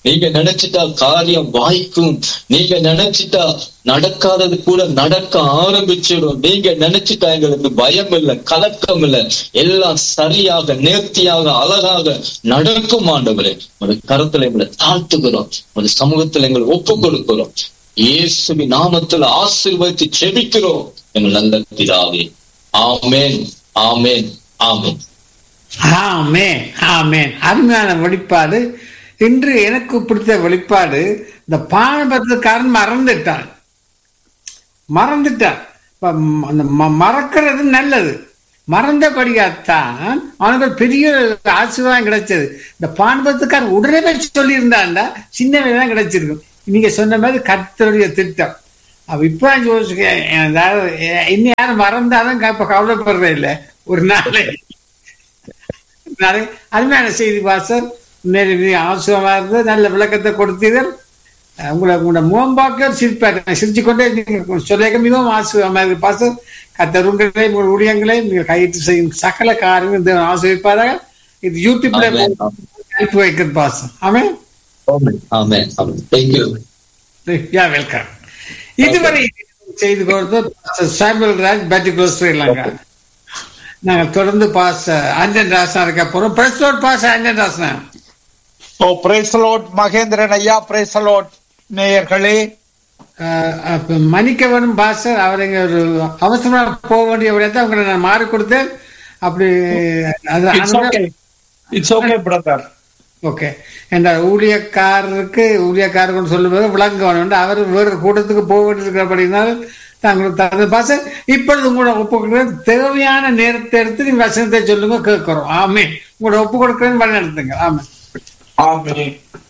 நீங்க நினைச்சிட்டா காரியம் வாய்க்கும் நீங்க நினைச்சிட்டா நடக்காதது கூட நடக்க ஆரம்பிச்சிடும் நீங்க நினைச்சிட்டா எங்களுக்கு பயம் இல்லை கலக்கம் இல்லை எல்லாம் சரியாக நேர்த்தியாக அழகாக நடக்கும் ஆண்டவரே ஒரு கருத்துல எங்களை தாழ்த்துகிறோம் ஒரு சமூகத்துல எங்களை ஒப்பு கொடுக்கிறோம் இயேசுவின் நாமத்துல ஆசீர்வதித்து செபிக்கிறோம் எங்கள் நல்ல பிதாவே ஆமேன் ஆமேன் ஆமேன் ஆமேன் ஆமேன் அருமையான வெளிப்பாடு இன்று எனக்கு பிடித்த வெளிப்பாடு இந்த பானபத்திரக்காரன் மறந்துட்டான் மறந்துட்டான் இப்ப ம- அந்த ம- மறக்கிறது நல்லது மறந்தபடியாத்தான் அவனுக்கு ஒரு பெரிய ஆசீர்வாதம் கிடைச்சது இந்த பான்பத்துக்காரன் உடனே போய் சொல்லியிருந்தான்டா சின்ன தான் கிடைச்சிருக்கும் நீங்க சொன்ன மாதிரி கர்த்தருடைய திட்டம் அப்ப இப்ப நான் யோசிக்கிறேன் அதாவது இன்னும் யாரும் மறந்தாலும் க- இப்ப கவலைப்படுறே இல்லை ஒரு நாளை நிறைய அருமையான செய்தி பாசர் உண்மையிலே அவசியமா இருந்தது நல்ல விளக்கத்தை கொடுத்தீர்கள் அஹ் உங்களை உங்களோட முகம்பாக்க சிரிப்பாக்க சிரிச்சு கொண்டே நீங்க சொல்லிக்க மிகவும் ஆசிரியமா இருக்கு பாசர் கத்தர் உங்களை உங்கள் ஊழியங்களை நீங்கள் கையிட்டு செய்யும் சகல காரியங்களும் தேவன் ஆசிரியப்பாராக இது யூடியூப்ல ஆமென். அனுப்பி வைக்கிறது பாசம் ஆமென் ஆமென் ஆமென் ஆமென் தேங்க்யூ யா வெல்கம் இதுவரை செய்து கொடுத்த சாமுவல் ராஜ் பேட்டிகுலர் ஸ்ரீலங்கா நாங்கள் தொடர்ந்து பாஸ் அஞ்சன் ராசனா இருக்க போறோம் பிரஸ் பாஸ் அஞ்சன் ராசனா ஓ பிரேசலோட் மகேந்திரன் ஐயா பிரேசலோட் நேயர்களே அஹ் அப்ப மன்னிக்கவனும் பாஸ்டர் அவர் இங்க ஒரு அவசரமா போக வேண்டிய விடத்தை உங்களை நான் மாறி கொடுத்தேன் அப்படி அது it's okay it's okay brother okay என்ற ஊழியக்காரருக்கு ஊழியக்காரர்கள் சொல்லும்போது விளங்க வேணும் அவர் வேறு கூட்டத்துக்கு போக வேண்டியிருக்கிறபடினால் தாங்களுக்கு தகுந்த பாச இப்பொழுது உங்களோட ஒப்பு கொடுக்குறது தேவையான நேரத்தை எடுத்து நீங்க வசனத்தை சொல்லுங்க கேட்கிறோம் ஆமே உங்களோட ஒப்பு கொடுக்குறேன்னு வழி நடத்துங்க ஆமே ஆமென்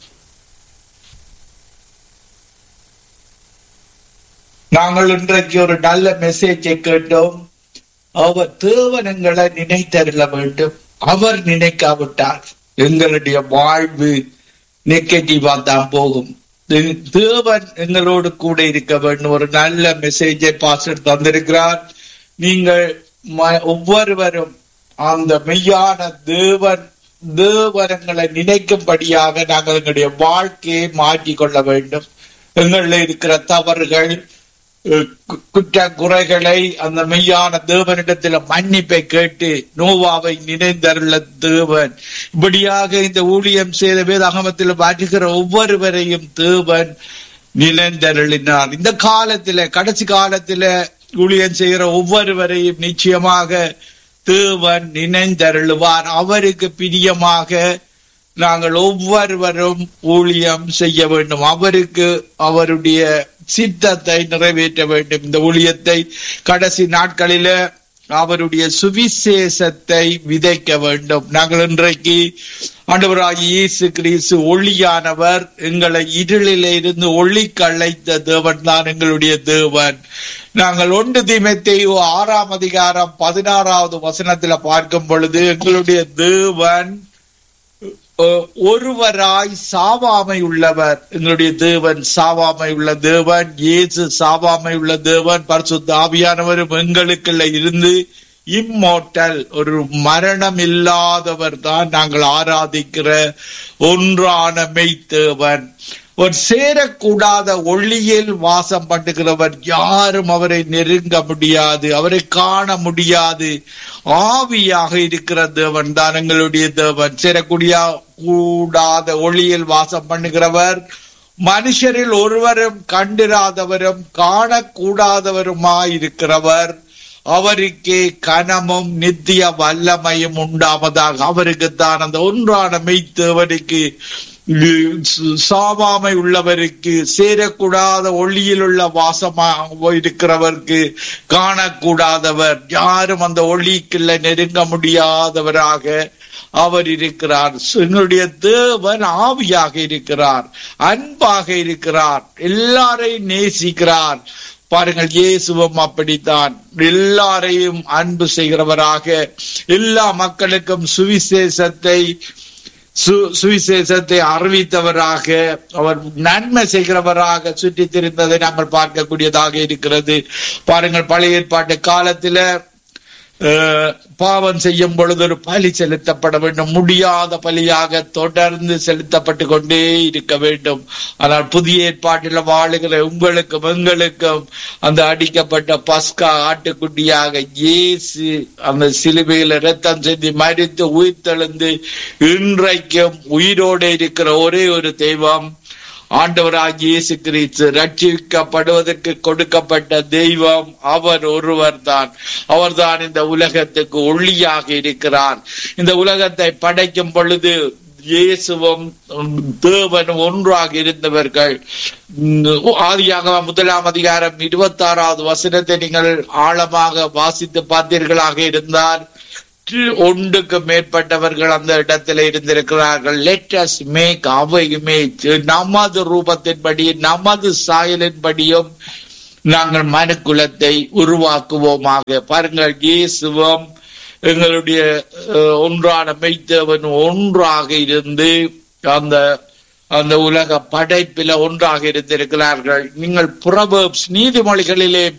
நாங்கள் இன்றைக்கு ஒரு நல்ல மெசேஜை கேட்டோம் அவர் தேவன் எங்களை நினைத்தருள வேண்டும் அவர் நினைக்காவிட்டார் எங்களுடைய வாழ்வு நெகட்டிவா தான் போகும் தே- தேவன் எங்களோடு கூட இருக்க வேண்டும் ஒரு நல்ல மெசேஜை பாஸ்டர் தந்திருக்கிறார் நீங்கள் ம- ஒவ்வொருவரும் அந்த மெய்யான தேவன் தேவனங்களை நினைக்கும்படியாக நாங்கள் எங்களுடைய வாழ்க்கையை மாற்றிக்கொள்ள வேண்டும் எங்களில் இருக்கிற தவறுகள் அஹ், கு- குற்ற குறைகளை அந்த மெய்யான தேவனிடத்தில் மன்னிப்பை கேட்டு நோவாவை நினைந்தருள தேவன் இப்படியாக இந்த ஊழியம் செய்த வேதாகமத்தில் மாற்றுகிற ஒவ்வொருவரையும் தேவன் நினைந்தருளினார் இந்த காலத்தில கடைசி காலத்தில ஊழியம் செய்கிற ஒவ்வொருவரையும் நிச்சயமாக தேவன் நினைந்தருளுவார் அவருக்கு பிரியமாக நாங்கள் ஒவ்வொருவரும் ஊழியம் செய்ய வேண்டும் அவருக்கு அவருடைய சித்தத்தை நிறைவேற்ற வேண்டும் இந்த ஊழியத்தை கடைசி நாட்களில அவருடைய சுவிசேஷத்தை விதைக்க வேண்டும் நாங்கள் இன்றைக்கு ஆண்டவராகிய இயேசு கிறிஸ்து ஒளியானவர் எங்களை இருளில இருந்து ஒளிக்கு அழைத்த தேவன் தான் எங்களுடைய தேவன் நாங்கள் ஒன்று தீமத்தையோ ஆறாம் அதிகாரம் பதினாறாவது வசனத்துல பார்க்கும் பொழுது எங்களுடைய தேவன் அஹ், ஒருவராய் சாவாமை உள்ளவர் எங்களுடைய தேவன் சாவாமை உள்ள தேவன் இயேசு சாவாமை உள்ள தேவன் பரிசுத்த ஆவியானவரும் எங்களுக்குள்ள இருந்து இம்மோட்டல் ஒரு மரணம் இல்லாதவர் தான் நாங்கள் ஆராதிக்கிற ஒன்றான மெய்த்தேவன் ஒரு சேரக்கூடாத ஒளியில் வாசம் பண்ணுகிறவர் யாரும் அவரை நெருங்க முடியாது அவரை காண முடியாது ஆவியாக இருக்கிற தேவன் தான் எங்களுடைய தேவன் சேரக்கூடிய கூடாத ஒளியில் வாசம் பண்ணுகிறவர் மனுஷரில் ஒருவரும் கண்டிராதவரும் காணக்கூடாதவருமாயிருக்கிறவர் அவருக்கே கனமும் நித்திய வல்லமையும் உண்டாவதாக அவருக்கு தான் அந்த ஒன்றான மெய்த்தேவனுக்கு சாவாமை உள்ளவருக்கு சேரக்கூடாத ஒளியில் உள்ள வாசமா இருக்கிறவருக்கு காணக்கூடாதவர் யாரும் அந்த ஒளிக்குள்ள நெருங்க முடியாதவராக அவர் இருக்கிறார் எங்களுடைய தேவன் ஆவியாக இருக்கிறார் அன்பாக இருக்கிறார் எல்லாரையும் நேசிக்கிறார் பாருங்கள் இயேசுவும் அப்படித்தான் எல்லாரையும் அன்பு செய்கிறவராக எல்லா மக்களுக்கும் சுவிசேஷத்தை சு- சுவிசேஷத்தை அறிவித்தவராக அவர் நன்மை செய்கிறவராக சுற்றி திரிந்ததை நாங்கள் பார்க்கக்கூடியதாக இருக்கிறது பாருங்கள் பழைய ஏற்பாட்டு காலத்துல அஹ், பாவம் செய்யும் பொழுது ஒரு பலி செலுத்தப்பட வேண்டும் முடியாத பலியாக தொடர்ந்து செலுத்தப்பட்டு கொண்டே இருக்க வேண்டும் ஆனால் புதிய ஏற்பாட்டில் வாழுகிற உங்களுக்கும் எங்களுக்கும் அந்த அடிக்கப்பட்ட பஸ்கா ஆட்டுக்குட்டியாக இயேசு அந்த சிலுவையில் ரத்தம் செஞ்சு மறித்து உயிர்த்தெழுந்து இன்றைக்கும் உயிரோடு இருக்கிற ஒரே ஒரு தெய்வம் ஆண்டவராகிய இயேசு கிறிஸ்து ரட்சிக்கப்படுவதற்கு கொடுக்கப்பட்ட தெய்வம் அவர் ஒருவர் தான் அவர்தான் இந்த உலகத்துக்கு ஒளியாக இருக்கிறார் இந்த உலகத்தை படைக்கும் பொழுது இயேசுவும் உம், தேவனும் ஒன்றாக இருந்தவர்கள் உம், ஆதியாக முதலாம் அதிகாரம் இருபத்தி ஆறாவது வசனத்தை நீங்கள் ஆழமாக வாசித்து பார்த்தீர்களாக இருந்தார் ஒன்றுக்கு மேற்பட்டவர்கள் அந்த இடத்துல இருந்திருக்கிறார்கள் லெட்டஸ் மேக் அவை இமேஜ் நமது ரூபத்தின்படி நமது சாயலின்படியும் நாங்கள் மனுக்குலத்தை உருவாக்குவோமாக பாருங்கள் இயேசுவும் எங்களுடைய அஹ், ஒன்றான மெய்த்தவன் ஒன்றாக இருந்து அந்த அந்த உலக படைப்பில ஒன்றாக இருந்திருக்கிறார்கள் நீங்கள் புறபப்ஸ் நீதிமொழிகளிலே